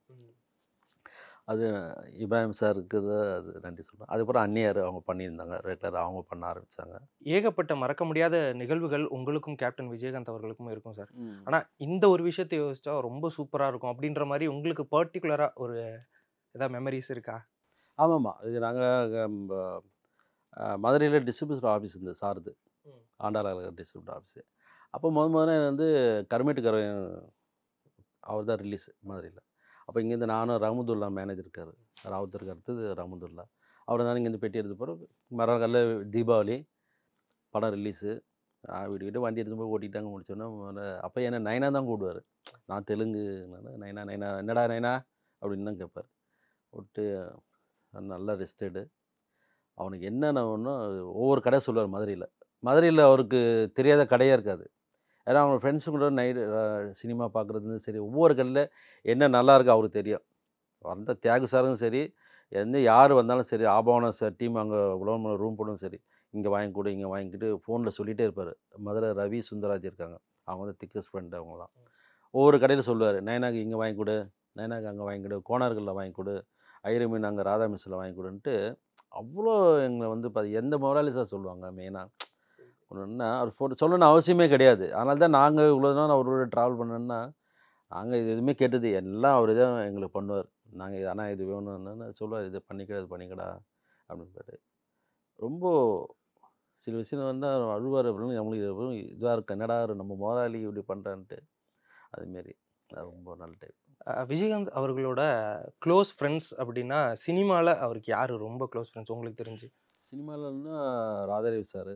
அது இப்ராஹிம் சார் இருக்குது அது நன்றி சொல்கிறேன் அதுக்கப்புறம் அந்நியார் அவங்க பண்ணியிருந்தாங்க ரெகுலராக அவங்க பண்ண ஆரம்பித்தாங்க ஏகப்பட்ட மறக்க முடியாத நிகழ்வுகள் உங்களுக்கும் கேப்டன் விஜயகாந்த் அவர்களுக்கும் இருக்கும் சார் ஆனால் இந்த ஒரு விஷயத்தை யோசிச்சா ரொம்ப சூப்பராக இருக்கும் அப்படின்ற மாதிரி உங்களுக்கு பர்டிகுலராக ஒரு ஏதாவது மெமரிஸ் இருக்கா ஆமாம்மா அது நாங்கள் மதுரையில் டிஸ்ட்ரிபியூட்டர் ஆஃபீஸ் இருந்தது சாருது ம். ஆண்டாளர் டிஸ்ட்ரிபியூட்டர் ஆஃபீஸு அப்போ முத முதல்ல வந்து கருமேட்டுக்கரை அவர் தான் ரிலீஸ் மதுரையில் அப்போ இங்கேருந்து நானும் ரஹமதுல்லா மேனேஜர் இருக்கார் ராவுத்தருக்கு அடுத்தது ரஹமதுல்லா அவர் தான் இங்கேருந்து பெட்டி எடுத்து போகிறோம் மறுநாள் தீபாவளி படம் ரிலீஸு வீடு வீட்டு வண்டி எடுத்து போய் ஓட்டிட்டாங்க முடிச்சோன்னே அப்போ என்ன நைனா தான் கூடுவார் நான் தெலுங்கு நைனா நைனா என்னடா நைனா அப்படின்னு தான் கேட்பார் விட்டு நல்லா ரெஸ்ட் எடு அவனுக்கு என்னென்ன ஒன்றும் ஒவ்வொரு கடை சொல்லுவார் மதுரையில் மதுரையில் அவருக்கு தெரியாத கடையே இருக்காது ஏன்னா அவங்க ஃப்ரெண்ட்ஸு கூட நைட்டு சினிமா பார்க்குறது சரி ஒவ்வொரு கடையில் என்ன நல்லா இருக்கு அவருக்கு தெரியும் வந்த தியாகு சாரும் சரி எந்த யார் வந்தாலும் சரி ஆபவனம் சார் டீம் அங்கே உலகம் ரூம் போடும் சரி இங்கே வாங்கி கொடு இங்கே வாங்கிக்கிட்டு ஃபோனில் சொல்லிகிட்டே இருப்பார் மதுரை ரவி சுந்தராஜ் இருக்காங்க அவங்க வந்து திக்கஸ்ட் ஃப்ரெண்டு அவங்களாம் ஒவ்வொரு கடையில் சொல்லுவார் நயனாக்கு இங்கே வாங்கி கொடு நயனாக்கு அங்கே வாங்கி கொடு கோனார்களில் வாங்கி கொடு ஐரமீன் அங்கே ராதா மிஸ்ஸில் வாங்கி கொடுன்ட்டு அவ்வளோ எங்களை வந்து பார்த்து எந்த முதலாளி சார் சொல்லுவாங்க மெயினாக ஒன்றுன்னா அவர் ஃபோட்டோ சொல்லணும்னு அவசியமே கிடையாது அதனால தான் நாங்கள் இவ்வளோ நாள் அவரோட ட்ராவல் பண்ணோன்னா நாங்கள் இது எதுவுமே கேட்டது எல்லாம் அவர் தான் எங்களுக்கு பண்ணுவார் நாங்கள் ஆனால் இது வேணும்னு சொல்லுவார் இது பண்ணிக்கடா இது பண்ணிக்கடா அப்படின்பாரு ரொம்ப சில விஷயம் வந்து அவர் அழுவார் அப்படின்னு நம்மளுக்கு இதுவாக இருக்கு என்னடா நம்ம முதலாளி இப்படி பண்ணுறான்ட்டு அதுமாரி அது ரொம்ப நல்ல டைப் அஹ் விஜயகாந்த் அவர்களோட க்ளோஸ் ஃப்ரெண்ட்ஸ் அப்படின்னா சினிமாவில் அவருக்கு யார் ரொம்ப க்ளோஸ் ஃப்ரெண்ட்ஸ் உங்களுக்கு தெரிஞ்சு சினிமாவில்னா ராதாரவி சார்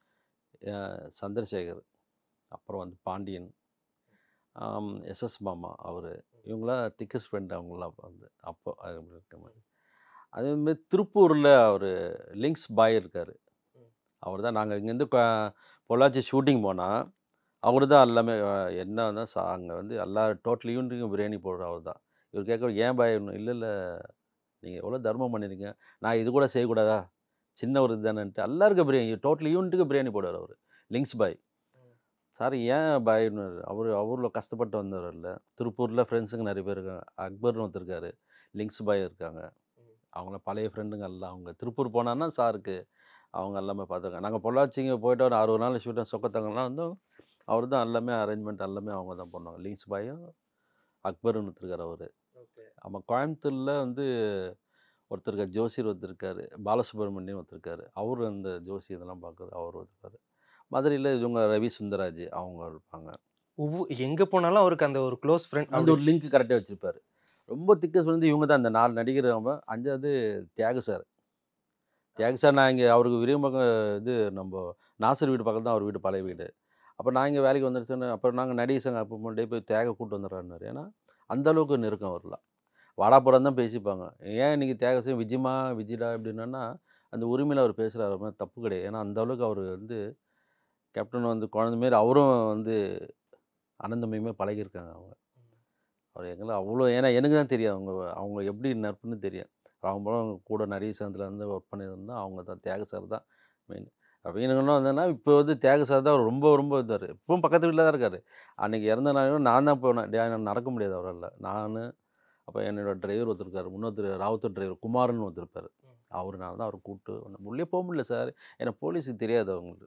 சந்திரசேகர் அப்புறம் வந்து பாண்டியன் எஸ்எஸ் மாமா அவர் இவங்களாம் திக்கஸ்ட் ஃப்ரெண்ட் அவங்களாம் வந்து அப்போ அது அப்படி இருக்க மாதிரி அதேமாதிரி திருப்பூரில் அவர் லிங்க்ஸ் பாய் இருக்கார் அவர் தான் நாங்கள் இங்கேருந்து பொள்ளாச்சி ஷூட்டிங் போனால் அவர் தான் எல்லாமே அஹ், என்ன வந்து சா அங்கே வந்து எல்லா டோட்டல் யூனிட்டுக்கும் பிரியாணி போடுற அவர் தான் இவர் கேட்க ஏன் பாய் இல்லை இல்லை நீங்கள் எவ்வளோ தர்மம் பண்ணியிருக்கீங்க நான் இது கூட செய்யக்கூடாதா சின்ன ஒரு இதுதானேன்ட்டு எல்லாருக்கும் பிரியாணி டோட்டல் யூனிட்டுக்கு பிரியாணி போடுவார் அவர் லிங்க்ஸ் பாய் சார் ஏன் பாய்னு அவர் அவரில் கஷ்டப்பட்டு வந்தவர் இல்லை திருப்பூரில் ஃப்ரெண்ட்ஸுங்க நிறைய பேர் இருக்காங்க அக்பர்னு ஒருத்தருக்காரு லிங்க்ஸ் பாய் இருக்காங்க அவங்களாம் பழைய ஃப்ரெண்டுங்க எல்லாம் அவங்க திருப்பூர் போனான்னா சாருக்கு அவங்க எல்லாமே பார்த்தாங்க நாங்கள் பொள்ளாச்சிங்க போயிட்டு ஒரு அறுபது நாள் ஷூட்டிங் சொக்கத்தங்கலாம் வந்து அவர் தான் எல்லாமே அரேஞ்ச்மெண்ட் எல்லாமே அவங்க தான் பண்ணுவாங்க லிங்க்ஸ் பாயும் அக்பர்னு ஒருத்தருக்கார் அவர் ஆமாம் கோயம்புத்தூரில் வந்து ஒருத்தர் இருக்கார் ஜோசியர் ஒருத்தர் இருக்கார் பாலசுப்ரமணியம் ஒருத்தர் இருக்கார் அவர் அந்த ஜோசி இதெல்லாம் பார்க்குறது அவர் ஒருத்தர் மதுரையில் இவங்க ரவி சுந்தராஜ் அவங்க இருப்பாங்க ஒவ்வொரு எங்கே போனாலும் அவருக்கு அந்த ஒரு க்ளோஸ் ஃப்ரெண்ட் அந்த ஒரு லிங்க் கரெக்டாக வச்சுருப்பார் ரொம்ப திக்கஸ் வந்து இவங்க தான் அந்த நாலு நடிகர் அவங்க அஞ்சாவது தியாகு சார் தியாகு சார் நான் இங்கே அவருக்கு விரும்ப இது நம்ம நாசர் வீடு பக்கத்தில் தான் அவர் வீடு பழைய வீடு அப்போ நான் இங்கே வேலைக்கு வந்துருச்சோன்னு அப்புறம் நாங்கள் நடிகர் சங்கம் அப்போ முன்னாடியே போய் தியாக கூட்டு வந்துடுறாரு ஏன்னா அந்த அளவுக்கு நெருக்கம் வரலாம் வாடாப்புறம் தான் பேசிப்பாங்க ஏன் இன்றைக்கி தியாக சிங் விஜயமா விஜயடா அப்படின்னா அந்த உரிமையில் அவர் பேசுகிறாரு மாதிரி தப்பு கிடையாது ஏன்னா அந்த அளவுக்கு அவர் வந்து கேப்டன் வந்து குழந்தை மாரி அவரும் வந்து அனந்தமயமே பழகியிருக்காங்க அவங்க அவர் எங்களை அவ்வளோ ஏன்னா எனக்கு தான் தெரியும் அவங்க அவங்க எப்படி நட்புன்னு தெரியும் ராமபுரம் கூட நிறைய சங்கத்தில் வந்து ஒர்க் பண்ணியிருந்தா அவங்க தான் தியாக சார் தான் மெயின் அப்படின்னு வந்தேன்னா இப்போ வந்து தியாக சார் தான் அவர் ரொம்ப ரொம்ப இதார் இப்பவும் பக்கத்து வீட்டில் தான் இருக்கார் அன்றைக்கி இறந்த நாளும் நான் தான் போனேன் டே நான் நடக்க முடியாது அவரால் நான் அப்போ என்னோட டிரைவர் ஒருத்தர் இருக்கார் இன்னொருத்தர் ராவுத்தர் டிரைவர் குமார்னு ஒருத்தர் இருப்பார் அவர் நான் தான் அவர் கூப்பிட்டு உள்ளே போக முடியல சார் ஏன்னா போலீஸுக்கு தெரியாது அவங்களுக்கு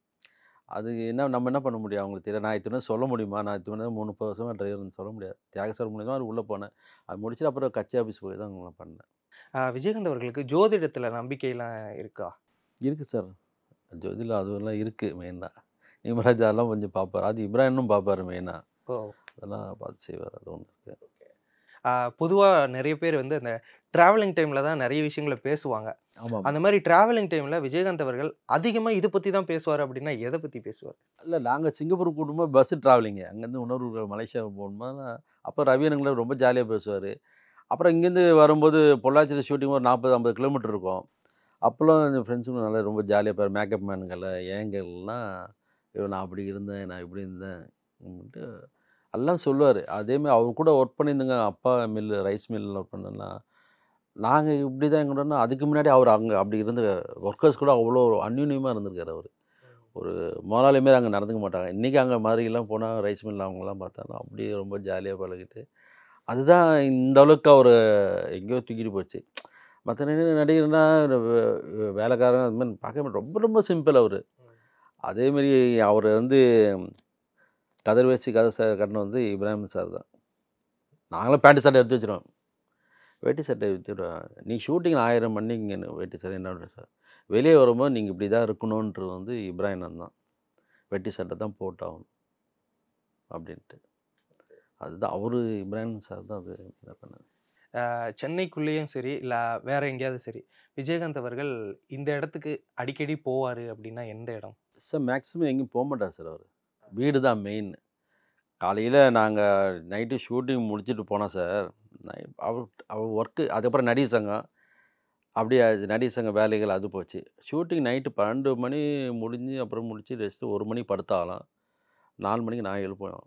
அது என்ன நம்ம என்ன பண்ண முடியும் அவங்களுக்கு தெரியாது நான் இத்தனை சொல்ல முடியுமா நான் இத்தனை மூணு முப்பது வருஷமாக டிரைவர்னு சொல்ல முடியாது தியாக சார் மூலியமாக அவர் உள்ளே போனேன் அது முடிச்சுட்டு அப்புறம் கட்சி ஆஃபீஸ் போய் தான் நான் பண்ணேன் விஜயகாந்த் அவர்களுக்கு ஜோதிடத்தில் நம்பிக்கையெல்லாம் இருக்கா இருக்குது சார் ஜோதியில் அதுவெல்லாம் இருக்குது மெயினாக நிமராஜ் அதெல்லாம் கொஞ்சம் பார்ப்பார் அது இப்ராஹிமும் பார்ப்பார் மெயினாக ஓ அதெல்லாம் பார்த்து செய்வார் அது ஒன்று இருக்குது பொதுவாக நிறைய பேர் வந்து அந்த ட்ராவலிங் டைமில் தான் நிறைய விஷயங்களை பேசுவாங்க ஆமாம் அந்த மாதிரி ட்ராவலிங் டைமில் விஜயகாந்த் அவர்கள் அதிகமாக இதை பற்றி தான் பேசுவார் அப்படின்னா எதை பற்றி பேசுவார் இல்லை நாங்கள் சிங்கப்பூர் கூட்டும்போது பஸ்ஸு ட்ராவலிங்கு அங்கேருந்து உணர்வு மலேசியா போகும்போது அப்போ ரவியனுங்களை ரொம்ப ஜாலியாக பேசுவார் அப்புறம் இங்கேருந்து வரும்போது பொள்ளாச்சியில் ஷூட்டிங் ஒரு நாற்பது ஐம்பது கிலோமீட்டர் இருக்கும் அப்போல்லாம் என் ஃப்ரெண்ட்ஸுங்க நல்லா ரொம்ப ஜாலியாக பேர் மேக்கப் மேனுங்களை ஏங்கல்லாம் ஐயோ நான் அப்படி இருந்தேன் நான் இப்படி இருந்தேன் அப்படின்ட்டு எல்லாம் சொல்லுவார் அதேமாதிரி அவர் கூட ஒர்க் பண்ணியிருந்தேங்க அப்பா மில்லு ரைஸ் மில்லில் ஒர்க் பண்ணேன்னா நாங்கள் இப்படி தான் எங்கன்னா அதுக்கு முன்னாடி அவர் அங்கே அப்படி இருந்த ஒர்க்கர்ஸ் கூட அவ்வளோ அந்யூன்யமாக இருந்திருக்காரு அவர் ஒரு முதலாளி மாரி அங்கே நடந்துக்க மாட்டாங்க இன்றைக்கி அங்கே மாதிரிலாம் போனால் ரைஸ் மில் அவங்கெல்லாம் பார்த்தாலும் அப்படியே ரொம்ப ஜாலியாக பழகிட்டு அதுதான் இந்த அளவுக்கு அவர் எங்கேயோ தூக்கிட்டு போச்சு மற்ற நடிகர்னா வே- வே- வேலைக்காரன் அது மாதிரி பார்க்க ரொம்ப ரொம்ப சிம்பிள் அவர் அதேமாரி அவர் வந்து கதிர் வச்சு கதை ச கட்டின வந்து இப்ராஹிம் சார் தான் நாங்களும் பேண்ட் சட்டை எடுத்து வச்சிருவோம் வேட்டி சட்டை வச்சுருவோம் நீ ஷூட்டிங் ஆயிரம் பண்ணிங்க வேட்டி சட்டை என்ன சார் வெளியே வரும்போது நீங்கள் இப்படி தான் இருக்கணுன்றது வந்து இப்ராஹிம் தான் வெட்டி சட்டை தான் போட்டாகணும் அப்படின்ட்டு அதுதான் அவரு இப்ராஹிம் சார் தான் அது இதை பண்ணாரு அஹ் சென்னைக்குள்ளேயும் சரி இல்லை வேற எங்கேயாவது சரி விஜயகாந்த் அவர்கள் இந்த இடத்துக்கு அடிக்கடி போவார் அப்படின்னா எந்த இடம் சார் மேக்ஸிமம் எங்கேயும் போக மாட்டார் சார் அவர் வீடு தான் மெயின் காலையில் நாங்கள் நைட்டு ஷூட்டிங் முடிச்சுட்டு போனோம் சார் நை- அவர் அவர் ஒர்க்கு அதுக்கப்புறம் நடிகர் சங்கம் அப்படியே அது நடிகர் சங்க வேலைகள் அது போச்சு ஷூட்டிங் நைட்டு பன்னெண்டு மணி முடிஞ்சு அப்புறம் முடிச்சு ரெஸ்ட்டு ஒரு மணிக்கு படுத்தாலும் நாலு மணிக்கு நான் எழுப்புவேன்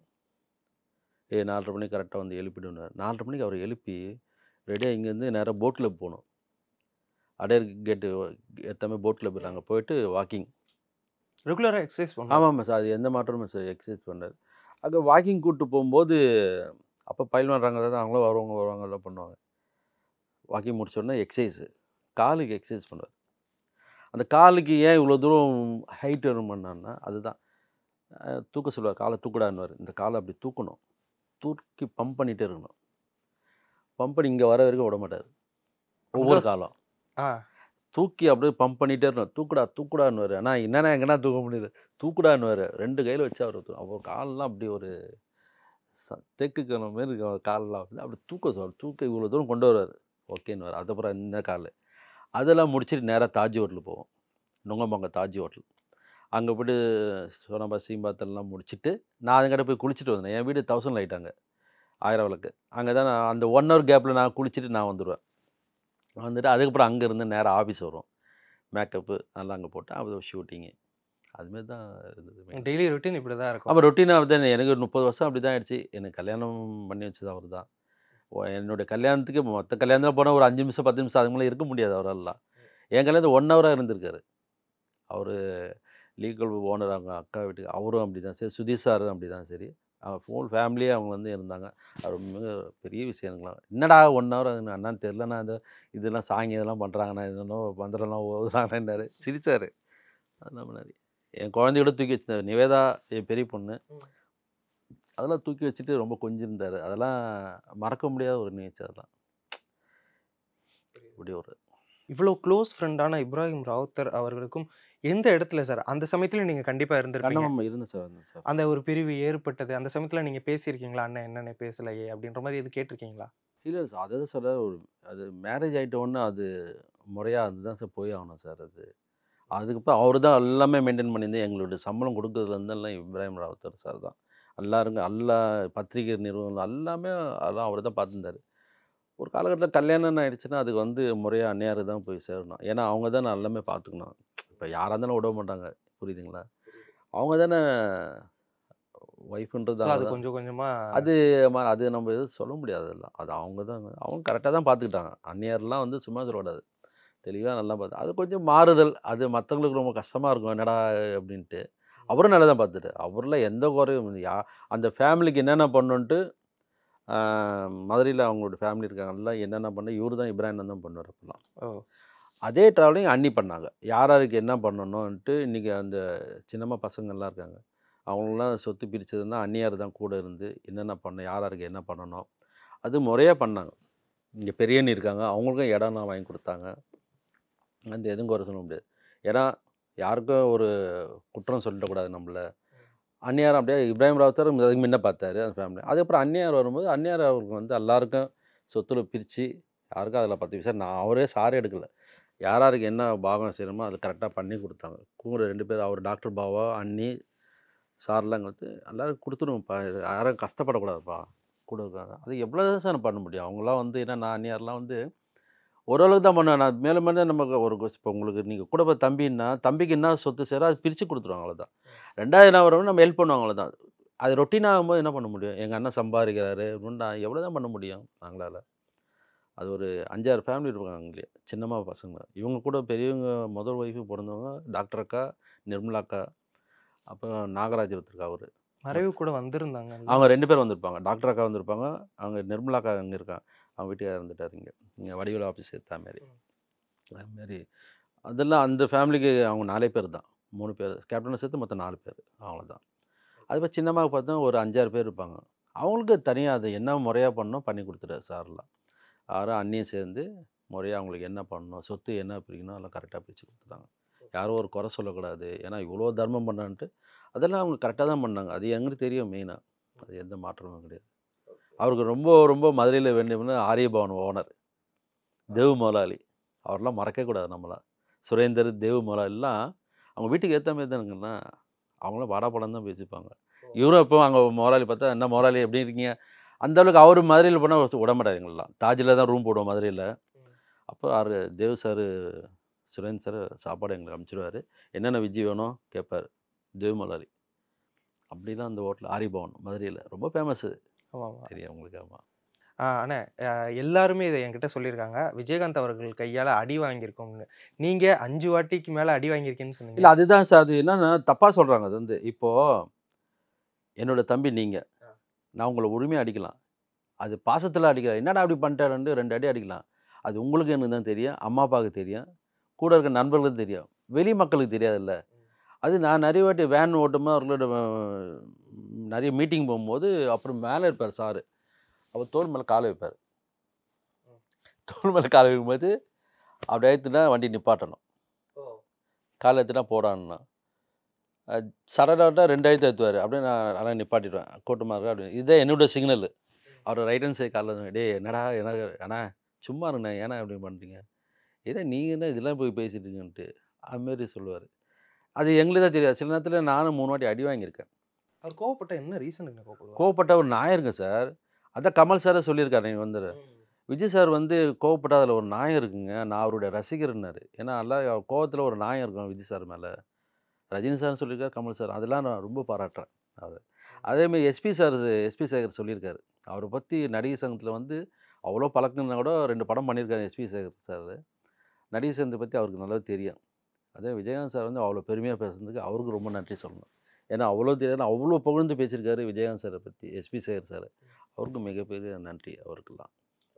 ஏ நாலரை மணிக்கு கரெக்டாக வந்து எழுப்பிடுவார் நாலரை மணிக்கு அவர் எழுப்பி ரெடியாக இங்கேருந்து நேராக போட் கிளப் போகணும் அடையர் கேட்டு எத்தமே போட் கிளப் அங்கே போயிட்டு வாக்கிங் ரெகுலராக எக்ஸசைஸ் பண்ணுவோம் ஆமாம் சார் அது எந்த மாற்றமும் சார் எக்ஸசைஸ் பண்ணார் அங்கே வாக்கிங் கூப்பிட்டு போகும்போது அப்போ பயில் பண்ணுறாங்க தான் அவங்களும் வருவாங்க வருவாங்க எல்லாம் பண்ணுவாங்க வாக்கிங் முடிச்ச உடனே எக்ஸசைஸு காலுக்கு எக்ஸசைஸ் பண்ணுவார் அந்த காலுக்கு ஏன் இவ்வளோ தூரம் ஹைட் வரும் பண்ணான்னா அதுதான் அஹ், தூக்க சொல்லுவார் காலை தூக்கடான்னுவார் இந்த காலை அப்படி தூக்கணும் தூக்கி பம்ப் பண்ணிகிட்டே இருக்கணும் பம்ப் பண்ணி இங்கே வர வரைக்கும் விட மாட்டார் ஒவ்வொரு காலம் ஆ தூக்கி அப்படியே பம்ப் பண்ணிட்டே இருக்கணும் தூக்குடா தூக்குடான்னுவார் ஆனால் என்னென்ன எங்கன்னா தூக்க முடியுது தூக்குடான்னுவார் ரெண்டு கையில் வச்சு அவர் தூ- அவர் காலெல்லாம் அப்படி ஒரு ச- தெக்கு கிழமை மாரி இருக்கும் அவர் காலெல்லாம் அப்படி அப்படி தூக்க சொல்லுவார் தூக்க இவ்வளோ தூரம் கொண்டு வருவார் ஓகேன்னு அதுக்கப்புறம் இந்த கால் அதெல்லாம் முடிச்சுட்டு நேராக தாஜ் ஹோட்டல் போவோம் நுங்கம்பாங்க தாஜ் ஹோட்டல் அங்கே போய்ட்டு சோனாபா சீம்பாத்தெல்லாம் முடிச்சுட்டு நான் அதுங்கிட்ட போய் குளிச்சுட்டு வந்தேன் என் வீடு தௌசண்ட் லைட்டாங்க ஆயிரம் விளக்கு அங்கே தான் நான் அந்த ஒன் ஹவர் கேப்பில் நான் குளிச்சுட்டு நான் வந்துடுவேன் வந்துட்டு அதுக்கப்புறம் அங்கே இருந்து நேராக ஆஃபீஸ் வரும் மேக்கப்பு அதெல்லாம் அங்கே போட்டு அது ஷூட்டிங்கு அதுமாரி தான் இருந்தது டெய்லி ரொட்டீன் இப்படி தான் இருக்கும் அப்போ ரொட்டீனாக தான் எனக்கு ஒரு முப்பது வருஷம் அப்படி தான் ஆயிடுச்சு எனக்கு கல்யாணம் பண்ணி வச்சது அவர் தான் என்னுடைய கல்யாணத்துக்கு மொத்த கல்யாணத்தில் போனால் ஒரு அஞ்சு நிமிஷம் பத்து நிமிஷம் அதுக்கு மேலே இருக்க முடியாது அவரெல்லாம் என் கல்யாணத்து ஒன் ஹவராக இருந்திருக்காரு அவர் லீகல் ஓனர் அவங்க அக்கா வீட்டுக்கு அவரும் அப்படி தான் சரி சுதீஷ் சாரும் அப்படி தான் சரி அவங்க ஃபுல் ஃபேமிலியே அவங்க வந்து இருந்தாங்க அது மிக பெரிய விஷயங்களாம் என்னடா ஒன் ஹவர் அண்ணான்னு தெரில நான் இந்த இதெல்லாம் சாங்கி இதெல்லாம் பண்ணுறாங்கண்ணா இதெல்லாம் மந்திரம்லாம் ஓதுறாங்கன்னாரு சிரிச்சார் அதெல்லாம் பண்ணாரு என் குழந்தையோட தூக்கி வச்சிருந்தாரு நிவேதா என் பெரிய பொண்ணு அதெல்லாம் தூக்கி வச்சுட்டு ரொம்ப கொஞ்சிருந்தார் அதெல்லாம் மறக்க முடியாத ஒரு நிகழ்ச்சி அதெல்லாம் இப்படி ஒரு இவ்வளோ க்ளோஸ் ஃப்ரெண்டான இப்ராஹிம் ராவுத்தர் அவர்களுக்கும் எந்த இடத்துல சார் அந்த சமயத்துல நீங்க கண்டிப்பா இருந்திருப்பீங்க கண்ணம்மா இருந்தேன் சார் இருந்தேன் சார் அந்த ஒரு பிரிவு ஏற்பட்டது அந்த சமயத்துல நீங்க பேசியிருக்கீங்களா அண்ணன் என்னென்ன பேசலையே அப்படின்ற மாதிரி எது கேட்டிருக்கீங்களா இல்லை சார் அதை சொல்ல ஒரு அது மேரேஜ் ஆகிட்ட உடனே அது முறையாக அதுதான் சார் போய் ஆகணும் சார் அது அதுக்கப்புறம் அவர் தான் எல்லாமே மெயின்டைன் பண்ணியிருந்து எங்களுடைய சம்பளம் கொடுக்கறதுலேருந்து எல்லாம் இப்ராஹிம் ராவுத்தர் சார் தான் எல்லாருங்க எல்லா பத்திரிகை நிறுவனம் எல்லாமே அதெல்லாம் அவர் தான் பார்த்துருந்தாரு ஒரு காலகட்டத்தில் கல்யாணம் ஆயிடுச்சுன்னா அதுக்கு வந்து முறையாக அந்நியாரு தான் போய் சேரணும் ஏன்னா அவங்க தான் எல்லாமே பார்த்துக்கணும் இப்போ யாராக இருந்தாலும் விட மாட்டாங்க புரியுதுங்களா அவங்க தானே ஒய்ஃப்ன்றது So, அது அவங்க தான். கொஞ்சம் கொஞ்சமா அது ம- அது நம்ம எதுவும் சொல்ல முடியாது அதெல்லாம் அது அவங்க தான் அவங்க கரெக்டாக தான் பார்த்துக்கிட்டாங்க அந்நியர்லாம் வந்து சும்மா சொல்லக்கூடாது தெளிவாக நல்லா பார்த்து அது கொஞ்சம் மாறுதல் அது மற்றவங்களுக்கு ரொம்ப கஷ்டமாக இருக்கும் என்னடா அப்படின்ட்டு அவரும் நல்லா தான் பார்த்துட்டு அவரில் எந்த குறையும் இல்லை. யா அந்த ஃபேமிலிக்கு என்னென்ன பண்ணுன்ட்டு மதுரையில் அவங்களோட ஃபேமிலி இருக்காங்க எல்லாம் என்னென்ன பண்ண இவர் தான் இப்ராஹிம் தான் பண்ணுவார் அப்போல்லாம் ஓ அதே ட்ராவலிங் அண்ணி பண்ணாங்க யார் யாருக்கு என்ன பண்ணணும்ன்ட்டு இன்றைக்கி அந்த சின்னம்மா பசங்கள்லாம் இருக்காங்க அவங்களெலாம் சொத்து பிரித்ததுன்னா அந்நியார் தான் கூட இருந்து என்னென்ன பண்ண யார் யாருக்கு என்ன பண்ணணும் அது முறையாக பண்ணாங்க இங்கே பெரியண்ணி இருக்காங்க அவங்களுக்கும் இடம்லாம் வாங்கி கொடுத்தாங்க அந்த எதுவும் குறை சொல்ல முடியாது ஏன்னா யாருக்கும் ஒரு குற்றம் சொல்லிடக்கூடாது நம்மள அந்நியார் அப்படியே இப்ராஹிம் ராவுத்தர் அதுக்கு முன்ன பார்த்தாரு அந்த ஃபேமிலி அதுக்கப்புறம் அந்நியார் வரும்போது அந்நியார் அவருக்கு வந்து எல்லாருக்கும் சொத்துல பிரித்து யாருக்கும் அதில் பத்து பைசா நான் அவரே சாரே எடுக்கல யார் யாருக்கு என்ன பாகம் செய்யணுமோ அதை கரெக்டாக பண்ணி கொடுத்தாங்க கூட ரெண்டு பேர் அவர் டாக்டர் பாவா அண்ணி சார்லாம் கொடுத்து எல்லாரும் கொடுத்துருவோம்ப்பா இது யாரும் கஷ்டப்படக்கூடாதுப்பா கொடுக்காங்க அது எவ்வளோ தான் சார் பண்ண முடியும் அவங்களாம் வந்து ஏன்னா நான் அண்ணியார்லாம் வந்து ஓரளவுக்கு தான் பண்ணுவேன் நான் மேலும் மேலும் நமக்கு ஒரு இப்போ உங்களுக்கு நீங்கள் கூட போய் தம்பின்னா தம்பிக்கு என்ன சொத்து சேரோ அது பிரித்து கொடுத்துருவாங்க அவ்வளோதான் ரெண்டாவது என்ன வரும் நம்ம ஹெல்ப் பண்ணுவாங்க அவ்வளோதான் அது ரொட்டீன் ஆகும்போது என்ன பண்ண முடியும் எங்கள் அண்ணன் சம்பாதிக்கிறாரு அப்படின்னு நான் எவ்வளோ தான் பண்ண முடியும் நாங்களால் அது ஒரு அஞ்சாறு ஃபேமிலி இருப்பாங்க அங்கேயே சின்னம்மா பசங்க இவங்க கூட பெரியவங்க முதல் ஒய்ஃபு பிறந்தவங்க டாக்டர் அக்கா நிர்மலா அக்கா அப்புறம் நாகராஜ் ஒருத்தருக்கா அவர் மறைவு கூட வந்திருந்தாங்க அவங்க ரெண்டு பேர் வந்திருப்பாங்க டாக்டர் அக்கா வந்திருப்பாங்க அவங்க நிர்மலா அக்கா அங்கே இருக்காங்க அவங்க வீட்டுக்காரர் இருந்துட்டார் இங்கே இங்கே வடிவில் ஆஃபீஸ் எடுத்தா மாரி அதுமாரி அதெல்லாம் அந்த ஃபேமிலிக்கு அவங்க நாலே பேர் தான் மூணு பேர் கேப்டனை சேர்த்து மொத்தம் நாலு பேர் அவ்வளோதான் அது இப்போ சின்னமாக பார்த்தா ஒரு அஞ்சாறு பேர் இருப்பாங்க அவங்களுக்கு தனியாக அது என்ன முறையாக பண்ணணும் பண்ணி கொடுத்துட்டாரு சார்லாம் யாரும் அண்ணியும் சேர்ந்து முறையாக அவங்களுக்கு என்ன பண்ணணும் சொத்து என்ன பிரிக்கணும் எல்லாம் கரெக்டாக பிரித்து கொடுத்துட்டாங்க யாரும் ஒரு குறை சொல்லக்கூடாது ஏன்னா இவ்வளோ தர்மம் பண்ணான்ட்டு அதெல்லாம் அவங்க கரெக்டாக தான் பண்ணாங்க அது எங்களுக்கு தெரியும் மெயினாக அது எந்த மாற்றமும் கிடையாது அவருக்கு ரொம்ப ரொம்ப மதுரையில் வேண்டியவங்க ஆரியபவன் ஓனர் தேவ் முதலாளி அவரெல்லாம் மறக்கவே கூடாது நம்மளாம் சுரேந்தர் தேவ் முதலாளிலாம் அவங்க வீட்டுக்கு ஏற்ற மாதிரி தானுங்கண்ணா அவங்களும் வாடா படம் தான் பேசிப்பாங்க இவரும் இப்போ அங்கே முதலாளி பார்த்தா என்ன முதலாளி எப்படி இருக்கீங்க அந்த அளவுக்கு அவர் மதுரையில் போனால் விட மாட்டார் எங்களெலாம் தாஜில் தான் ரூம் போடுவோம் மதுரையில் அப்போ ஆறு தேவ் சார் சுரேந்த் சார் சாப்பாடு எங்களுக்கு அனுப்பிச்சிடுவார் என்னென்ன விஜய் வேணும் கேட்பார் தேவ் முதலாளி அப்படி தான் அந்த ஹோட்டல் ஆரிபவன் மதுரையில் ரொம்ப ஃபேமஸ் ஆமாம் ஆமாம் தெரியும் உங்களுக்கு ஆமாம் அண்ணே அஹ் எல்லாருமே இதை என்கிட்ட சொல்லியிருக்காங்க விஜயகாந்த் அவர்கள் கையால் அடி வாங்கியிருக்கோம்னு நீங்கள் அஞ்சு வாட்டிக்கு மேலே அடி வாங்கியிருக்கேன்னு சொன்னீங்க இல்லை அதுதான் சார் அது என்னன்னா தப்பாக சொல்கிறாங்க அது வந்து இப்போது என்னோட தம்பி நீங்கள் நான் உங்களை உரிமையாக அடிக்கலாம் அது பாசத்தில் அடிக்கலாம் என்னடா அப்படி பண்ணிட்டாருன்னு ரெண்டு அடி அடிக்கலாம் அது உங்களுக்கு எனக்கு தான் தெரியும் அம்மா அப்பாவுக்கு தெரியும் கூட இருக்க நண்பர்களுக்கு தெரியும் வெளி மக்களுக்கு தெரியாதுல்ல அது நான் நிறைய வாட்டி வேன் ஓட்டுமா அவர்களோட அஹ், நிறைய மீட்டிங் போகும்போது அப்புறம் மேலே இருப்பார் சாரு அவர் தோல் மேலே காலை வைப்பார் தோல் மேலே காலை வைக்கும்போது அப்படி எடுத்துனா வண்டி நிப்பாட்டணும் காலை எடுத்துனா போடான்னா சரடாட்டா ரெண்டாயிரத்து ஏற்றுவார் அப்படியே நான் அதெல்லாம் நிப்பாட்டிடுவேன் கூட்டமாக இருக்கா அப்படின்னு இதே என்னோட சிக்னல் அவர் ரைட் ஹேண்ட் சைடு காலில் டேய் என்னடா என்ன அண்ணா சும்மா இருண்ணே ஏன்னா இப்படி பண்ணுறீங்க ஏன்னா நீங்கள் என்ன இதெல்லாம் போய் பேசிட்டு இருக்கீங்கன்ட்டு அதுமாரி சொல்லுவார் அது எங்களுக்கு தான் தெரியாது சில நேரத்தில் நானும் மூணு வாட்டி அடி வாங்கியிருக்கேன் அவர் கோவப்பட்ட என்ன ரீசனுக்கு கோவப்படுவார் கோவப்பட்ட ஒரு நாயிருங்க சார் அதான் கமல் சாரே சொல்லியிருக்காரு நீங்கள் வந்து விஜய் சார் வந்து கோவப்பட்ட அதில் ஒரு நாயம் இருக்குங்க நான் அவருடைய ரசிகர்னாரு ஏன்னா எல்லாம் கோவத்தில் ஒரு நாயம் இருக்கும் விஜய் சார் மேலே ரஜினி சார் சொல்லியிருக்காரு கமல் சார் அதெல்லாம் நான் ரொம்ப பாராட்டுறேன் அவர் அதேமாதிரி எஸ்பி சார் எஸ்பி சேகர் சொல்லியிருக்காரு அவரை பற்றி நடிகர் சங்கத்தில் வந்து அவ்வளோ பழக்கம்னா கூட ரெண்டு படம் பண்ணியிருக்காரு எஸ்பி சேகர் சார் நடிகர் சங்கத்தை பற்றி அவருக்கு நல்லா தெரியும் அதே விஜயகாந்த் சார் வந்து அவ்வளோ பெருமையாக பேசுனதுக்கு அவருக்கு ரொம்ப நன்றி சொல்லணும் ஏன்னா அவ்வளோ தெரியாது அவ்வளோ புகழ்ந்து பேசியிருக்காரு விஜயகாந்த் சாரை பற்றி எஸ்பி சேகர் சார் அவருக்கு மிகப்பெரிய நன்றி அவருக்கெல்லாம்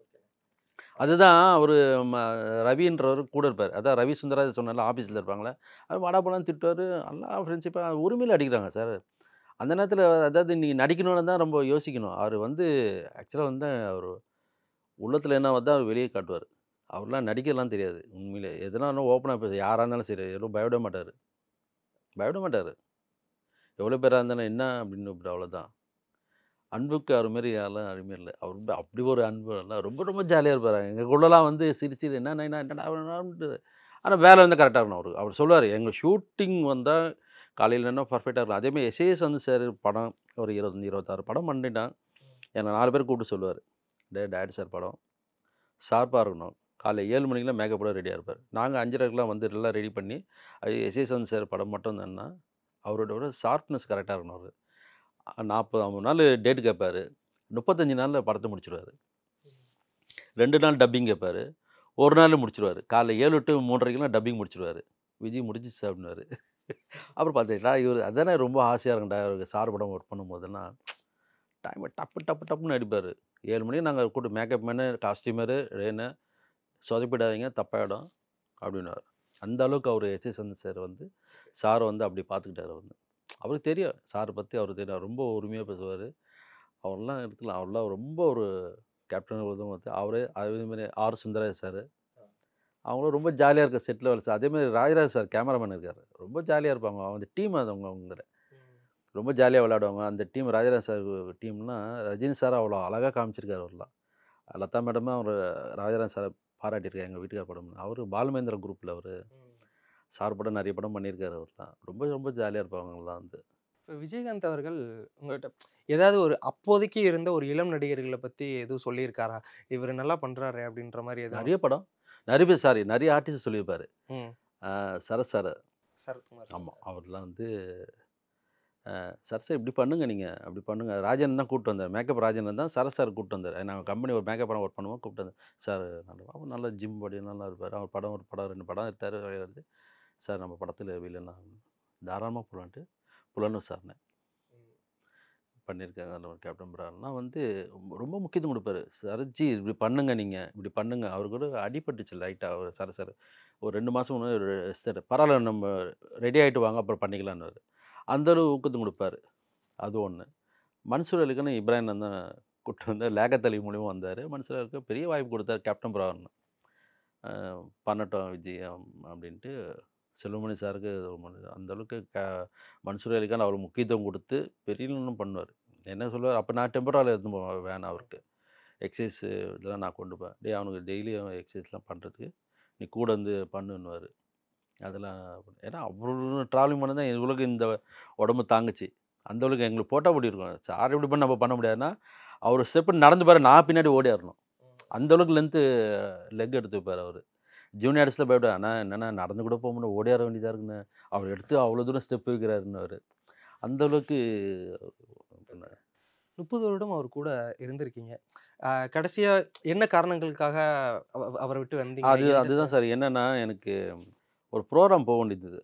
அதுதான் அவர் ரவின்றவர் கூட இருப்பார் அதான் ரவி சுந்தராஜ் சொன்னால ஆஃபீஸில் இருப்பாங்களே அது வாடா போலாம் திட்டுவார் எல்லாம் ஃப்ரெண்ட்ஷிப்பாக உரிமையில் அடிக்கிறாங்க சார் அந்த நேரத்தில் அதாவது நீங்கள் நடிக்கணும்னு தான் ரொம்ப யோசிக்கணும் அவர் வந்து ஆக்சுவலாக வந்து அவர் உள்ளத்தில் என்ன வந்து அவர் வெளியே காட்டுவார் அவர்லாம் நடிக்கலாம் தெரியாது உண்மையிலே எதனா ஓப்பனாக பேச யாராக இருந்தாலும் சரி எதுவும் பயப்பட மாட்டார் பயப்பட மாட்டார் எவ்வளோ பேராக இருந்தாலும் என்ன அப்படின்னு இப்படி அவ்வளோதான் அன்புக்கு அவர் மாரி யாரெல்லாம் அருமை இல்லை அவர் ரொம்ப அப்படி ஒரு அன்பு எல்லாம் ரொம்ப ரொம்ப ஜாலியாக இருப்பார் எங்களுக்குள்ளலாம் வந்து சிரிச்சு என்ன என்ன என்னடா ஆனால் வேலை வந்து கரெக்டாக இருக்கணும் அவருக்கு அவர் சொல்லுவார் எங்கள் ஷூட்டிங் வந்தால் காலையில் என்ன பர்ஃபெக்டாக இருக்கும் அதேமாதிரி எஸ்ஏஎஸ் வந்து சார் படம் ஒரு இருபத்தஞ்சி இருபத்தாறு படம் பண்ணிட்டான் என்னை நாலு பேர் கூப்பிட்டு சொல்லுவார் டே டேடி சார் படம் ஷார்ப்பாக இருக்கணும் காலைல ஏழு மணிக்கெலாம் மேக்கப்போட ரெடியாக இருப்பார் நாங்கள் அஞ்சரைக்கெலாம் வந்து எல்லாம் ரெடி பண்ணி அது எஸ்ஏஎஸ் வந்து சார் படம் மட்டும் தான்னா அவரோட ஷார்ப்னஸ் கரெக்டாக இருக்கணும் அவர் நாற்பது ஐம்பது நாள் டேட் கேட்பார் முப்பத்தஞ்சு நாளில் படத்தை முடிச்சிடுவார் ரெண்டு நாள் டப்பிங் கேட்பார் ஒரு நாள் முடிச்சிடுவார் காலைல ஏழு டு மூன்றரைக்கெலாம் டப்பிங் முடிச்சிடுவார் விஜய் முடிஞ்சிச்சு அப்படின்னாரு அப்புறம் பார்த்தீங்களா இவர் அதானே ரொம்ப ஆசையாக இருக்கும்டா இவருக்கு சார் படம் ஒர்க் பண்ணும்போதெல்லாம் டைமை டப்பு டப்பு டப்புன்னு அடிப்பார் ஏழு மணிக்கு நாங்கள் கூட்டு மேக்கப் மேனு காஸ்டியூமரு ரேனு சொதப்பிடாதீங்க தப்பாயிடும் அப்படின்னாரு அந்த அளவுக்கு அவர் எச்எஸ் சந்த் சார் வந்து சாரை வந்து அப்படி பார்த்துக்கிட்டாரு வந்து அவருக்கு தெரியும் சாரை பற்றி அவருக்கு தெரியும் அவர் ரொம்ப உரிமையாக பேசுவார் அவர்லாம் இருக்கலாம் அவர்லாம் ரொம்ப ஒரு கேப்டன் உதவும் வந்து அவரே அதேமாதிரி ஆர் சுந்தரராஜ் சார் அவங்களும் ரொம்ப ஜாலியாக இருக்க செட்டில் வேலை சார் அதேமாதிரி ராஜராஜ் சார் கேமராமேன் இருக்கார் ரொம்ப ஜாலியாக இருப்பாங்க அவங்க டீம் அது அவங்க அவங்க ரொம்ப ஜாலியாக விளையாடுவாங்க அந்த டீம் ராஜராஜ் சார் டீம்னா ரஜினி சார் அவ்வளோ அழகாக காமிச்சிருக்காரு அவர்லாம் லதா மேடமும் அவர் ராஜராஜன் சாரை பாராட்டியிருக்காரு எங்கள் வீட்டுக்கார படம் அவர் பாலுமேந்திர குரூப்பில் அவர் சார் படம் நிறைய படம் பண்ணியிருக்காரு அவர்லாம் ரொம்ப ரொம்ப ஜாலியாக இருப்பாங்கலாம் வந்து இப்போ விஜயகாந்த் அவர்கள் உங்கள்கிட்ட ஏதாவது ஒரு அப்போதைக்கு இருந்த ஒரு இளம் நடிகர்களை பற்றி எதுவும் சொல்லியிருக்காரா இவர் நல்லா பண்ணுறாரு அப்படின்ற மாதிரி எதுவும் நிறைய படம் நிறைய பேர் சாரி நிறைய ஆர்டிஸ்ட் சொல்லியிருப்பாரு ம் ஆஹ் சரத் சார் சரத்குமார் ஆமாம் அவர்லாம் வந்து ஆஹ் சார் சார் இப்படி பண்ணுங்க நீங்கள் அப்படி பண்ணுங்க ராஜன் தான் கூப்பிட்டு வந்தார் மேக்கப் ராஜன் தான் சரத் சார் கூப்பிட்டு வந்தார் நாங்கள் கம்பெனி ஒரு மேக்கப் படம் ஒர்க் பண்ணுவோம் கூப்பிட்டு வந்தார் சார் நல்லா அவர் நல்ல ஜிம் பாடி நல்லா இருப்பார் அவர் படம் ஒரு படம் ரெண்டு படம் எடுத்தார் வருது சார் நம்ம படத்தில் வில்லனா தாராளமாக போகலான்ட்டு புலனு சார்னு பண்ணியிருக்காங்க அதில் ஒரு கேப்டன் பிரான்லாம் வந்து ரொம்ப- ரொம்ப முக்கியத்துவம் கொடுப்பாரு சரஜி இப்படி பண்ணுங்க நீங்கள் இப்படி பண்ணுங்க அவருக்கு கூட அடிபட்டுச்சு லைட்டாக அவர் சர சார் ஒரு ரெண்டு மாதம் முன்னாடி சார் பரவாயில்ல நம்ம ரெடி ஆகிட்டு வாங்க அப்புறம் பண்ணிக்கலான்னு அந்த அளவு ஊக்கத்தும் கொடுப்பாரு அது ஒன்று மன்சூர் அலிக்கான இப்ராஹிம் தான் கூப்பிட்டு வந்து லேகத்தலி மூலியமாக வந்தார் மன்சூர் அலிக்கு பெரிய வாய்ப்பு கொடுத்தாரு கேப்டன் பிரான் பண்ணட்டும் விஜயம் அப்படின்ட்டு செல்வமணி சாருக்கு ரொம்ப அந்த அளவுக்கு க மன்சூர் அலிகான் அவருக்கு முக்கியத்துவம் கொடுத்து பெரிய இன்னும் பண்ணுவார் என்ன சொல்லுவார் அப்போ நான் டெம்பரால் இருந்து போவேன் வேணாம் அவருக்கு எக்ஸசைஸ் இதெல்லாம் நான் கொண்டு போவேன் டே அவனுக்கு டெய்லியும் எக்ஸசைஸ்லாம் பண்ணுறதுக்கு நீ கூட வந்து பண்ணுன்னுவார் அதெல்லாம் பண்ணு- ஏன்னா அவ்வளோ ட்ராவலிங் பண்ண தான் இவ்வளோக்கு இந்த உடம்பு தாங்குச்சு அந்த அளவுக்கு எங்களுக்கு போட்டால் அப்படி இருக்கும் சார் இப்படி பண்ணி நம்ம பண்ண முடியாதுன்னா அவர் ஸ்டெப்பு நடந்து பாரு நான் பின்னாடி ஓடிடணும் அந்த அளவுக்கு லென்த்து லெக் எடுத்து வைப்பார் அவர் ஜூனியர்ஸில் போய்விட்டு ஆனால் என்னென்னா நடந்து கூட போக முடியும் ஓடியார வேண்டியதாக இருக்குன்னு அவர் எடுத்து அவ்வளோ தூரம் ஸ்டெப் வைக்கிறாருன்னு அவர் அந்த அளவுக்கு பண்ணாரு. முப்பது வருடம் அவர் கூட இருந்திருக்கீங்க ஆஹ் கடைசியா என்ன காரணங்களுக்காக அவ- அவரை விட்டு வந்தீங்க அது எந்த- அதுதான் சார் என்னென்னா எனக்கு ஒரு ப்ரோக்ராம் போக வேண்டியது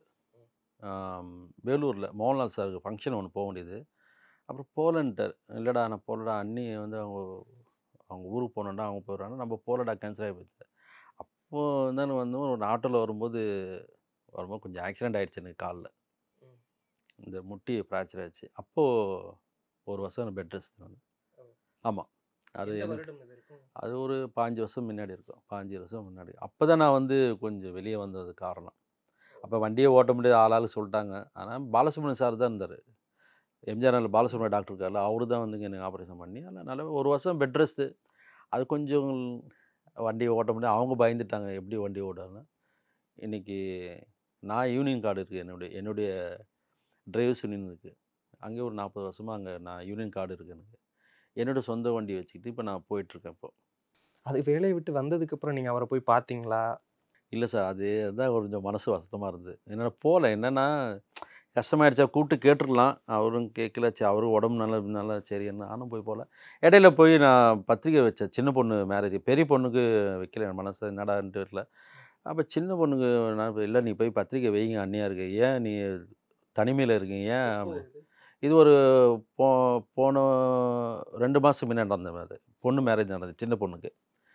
வேலூரில் மோகன்லால் சாருக்கு ஃபங்க்ஷன் ஒன்று போக வேண்டியது அப்புறம் போலன்ட்டார் இல்லைடா நான் போகலடா அண்ணி வந்து அவங்க அவங்க ஊருக்கு போனோம்டா அவங்க போயிடுறாங்க நம்ம போகலடா கேன்சல் ஆகி போச்சு அப்போது தான் வந்து ஒரு ஆட்டோவில் வரும்போது வரும்போது கொஞ்சம் ஆக்சிடென்ட் ஆயிடுச்சு எனக்கு காலில் ம். இந்த முட்டி ஃப்ராக்சர் ஆயிடுச்சு அப்போது ஒரு வருஷம் பெட் ரெஸ்ட் வந்து ஆமாம் அது எந்த எனக்கு வருடம் இது இருக்கும்? அது ஒரு பாஞ்சு வருஷம் முன்னாடி இருக்கும் பாஞ்சு வருஷம் முன்னாடி அப்போ தான் நான் வந்து கொஞ்சம் வெளியே வந்தது காரணம் அப்போ வண்டியே ஓட்ட முடியாது ஆளாளு சொல்லிட்டாங்க ஆனால் பாலசுப்ரமணியம் சார் தான் இருந்தார் எம்ஜிஆர் நகர்ல பாலசுப்ரமணியம் டாக்டர் இருக்கார்ல அவரு தான் வந்து எனக்கு ஆப்ரேஷன் பண்ணி அதனால் ஒரு வருஷம் பெட் ரெஸ்ட்டு அது கொஞ்சம் வண்டி ஓட்ட முடியாது அவங்க பயந்துட்டாங்க எப்படி வண்டி ஓடான்னு இன்றைக்கி நான் யூனியன் கார்டு இருக்குது என்னுடைய என்னுடைய டிரைவர்ஸ் யூனியன் இருக்குது அங்கே ஒரு நாற்பது வருஷமாக அங்கே நான் யூனியன் கார்டு இருக்குது எனக்கு என்னோட சொந்த வண்டி வச்சுக்கிட்டு இப்போ நான் போயிட்டுருக்கேன் இப்போ அது வேலையை விட்டு வந்ததுக்கு அப்புறம் நீங்க அவரை போய் பாத்தீங்களா இல்லை சார் அது அதுதான் கொஞ்சம் மனசு வருத்தமாக இருந்தது என்னென்னா போகல என்னென்னா கஷ்டமாயிடுச்சா கூப்பிட்டு கேட்டுருக்கலாம் அவரும் கேட்கல சரி அவரும் உடம்பு நல்லா நல்லா சரி என்ன நானும் போய் போகல இடையில போய் நான் பத்திரிக்கை வச்சேன் சின்ன பொண்ணு மேரேஜ் பெரிய பொண்ணுக்கு வைக்கல என் மனசு என்னடான்ட்டு இருக்கல அப்போ சின்ன பொண்ணுக்கு நான் இல்லை நீ போய் பத்திரிக்கை வைங்க அண்ணியாக இருக்கு ஏன் நீ தனிமையில் இருக்கீங்க ஏன் அப்படி இது ஒரு போ போன ரெண்டு மாதம் முன்னாடி நடந்த அது பொண்ணு மேரேஜ் நடந்தது சின்ன பொண்ணுக்கு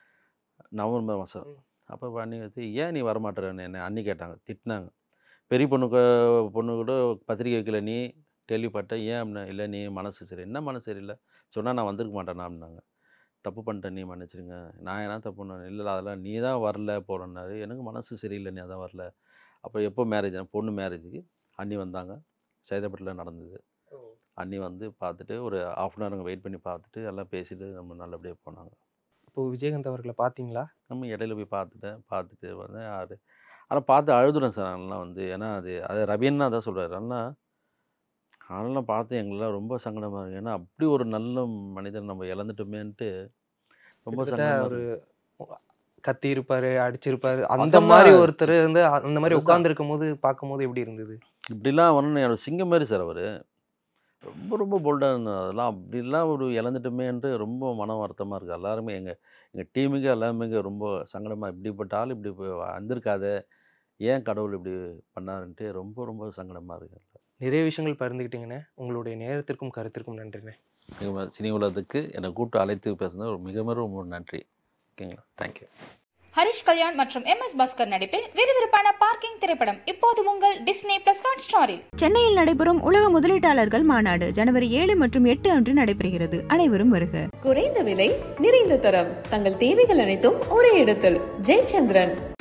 நவம்பர் மாதம் ம். அப்போ பண்ணி வச்சு ஏன் நீ வரமாட்டேன்னு என்ன அண்ணி கேட்டாங்க திட்டினாங்க பெரிய பொண்ணுக்கு பொண்ணு கூட பத்திரிக்கை வைக்கல நீ கேள்விப்பட்டேன் ஏன் அப்படின்னா இல்லை நீ மனசு சரி என்ன மனசு சரியில்லை சொன்னால் நான் வந்திருக்க மாட்டேனா அப்படின்னாங்க தப்பு பண்ணிட்டேன் நீ மன்னிச்சிருங்க நான் என்ன தப்பு பண்ணேன் இல்லை இல்லை, அதெல்லாம் நீ தான் வரல போகிறேன்னாரு எனக்கு மனசு சரியில்லை நீ அதான் வரல அப்போ எப்போ மேரேஜ் பொண்ணு மேரேஜுக்கு அண்ணி வந்தாங்க சைதாப்பேட்டில் நடந்தது அண்ணி வந்து பார்த்துட்டு ஒரு ஆஃப் அன் ஹவர் வெயிட் பண்ணி பார்த்துட்டு எல்லாம் பேசிட்டு நம்ம நல்லபடியாக போனாங்க இப்போ விஜயகாந்த் அவர்களை பாத்தீங்களா நம்ம இடையில போய் பார்த்துட்டேன் பார்த்துட்டு வந்து அது ஆனால் பார்த்து அழுதுறேன் சார் அதெல்லாம் வந்து ஏன்னா அது அது ரவின்னா தான் சொல்கிறாரு ஆனால் அதெல்லாம் பார்த்து எங்களெலாம் ரொம்ப சங்கடமாக இருக்கு ஏன்னா அப்படி ஒரு நல்ல மனிதன் நம்ம இழந்துட்டோமேன்ட்டு ரொம்ப கிட்டத்தட்ட சங்கடமாக ஒரு இருக்கு கத்தி இருப்பாரு அடிச்சிருப்பாரு அந்த அதெல்லாம் மாதிரி ஒருத்தர் வந்து அந்த மாதிரி அதுதான். உட்கார்ந்து இருக்கும்போது பார்க்கும்போது எப்படி இருந்தது இப்படிலாம் வரணும் என்னோட சிங்கம் மாதிரி சார் அவர் ரொம்ப ரொம்ப போல்டாக இருந்தார் அதெல்லாம் அப்படிலாம் ஒரு இழந்துட்டோமேன்ட்டு ரொம்ப மன வருத்தமாக இருக்குது எல்லாருமே எங்கள் எங்கள் டீமுக்கு எல்லாமே ரொம்ப சங்கடமாக இப்படிப்பட்ட ஆள் இப்படி போய் வந்திருக்காத ஏன் கடவுள் இப்படி பண்ணாருன்ட்டு ரொம்ப ரொம்ப சங்கடமாக இருக்கு நிறைய விஷயங்கள் பகிர்ந்துக்கிட்டீங்கண்ணே உங்களுடைய நேரத்திற்கும் கருத்திற்கும் நன்றிண்ணே மிக சினி உலகத்துக்கு என்னை கூப்பிட்டு அழைத்து பேசுனது ஒரு மிக மிக ரொம்ப நன்றி ஓகேங்களா தேங்க்யூ ஹரிஷ் கல்யாண் மற்றும் எம் எஸ் பாஸ்கர் நடிப்பில் விறுவிறுப்பான பார்க்கிங் திரைப்படம் இப்போது உங்கள் டிஸ்னி பிளஸ் ஹாட் ஸ்டாரில் சென்னையில் நடைபெறும் உலக முதலீட்டாளர்கள் மாநாடு ஜனவரி ஏழு மற்றும் எட்டு அன்று நடைபெறுகிறது அனைவரும் வருக குறைந்த விலை நிறைந்த தரம் தங்கள் தேவைகள் அனைத்தும் ஒரே இடத்தில் ஜெயச்சந்திரன்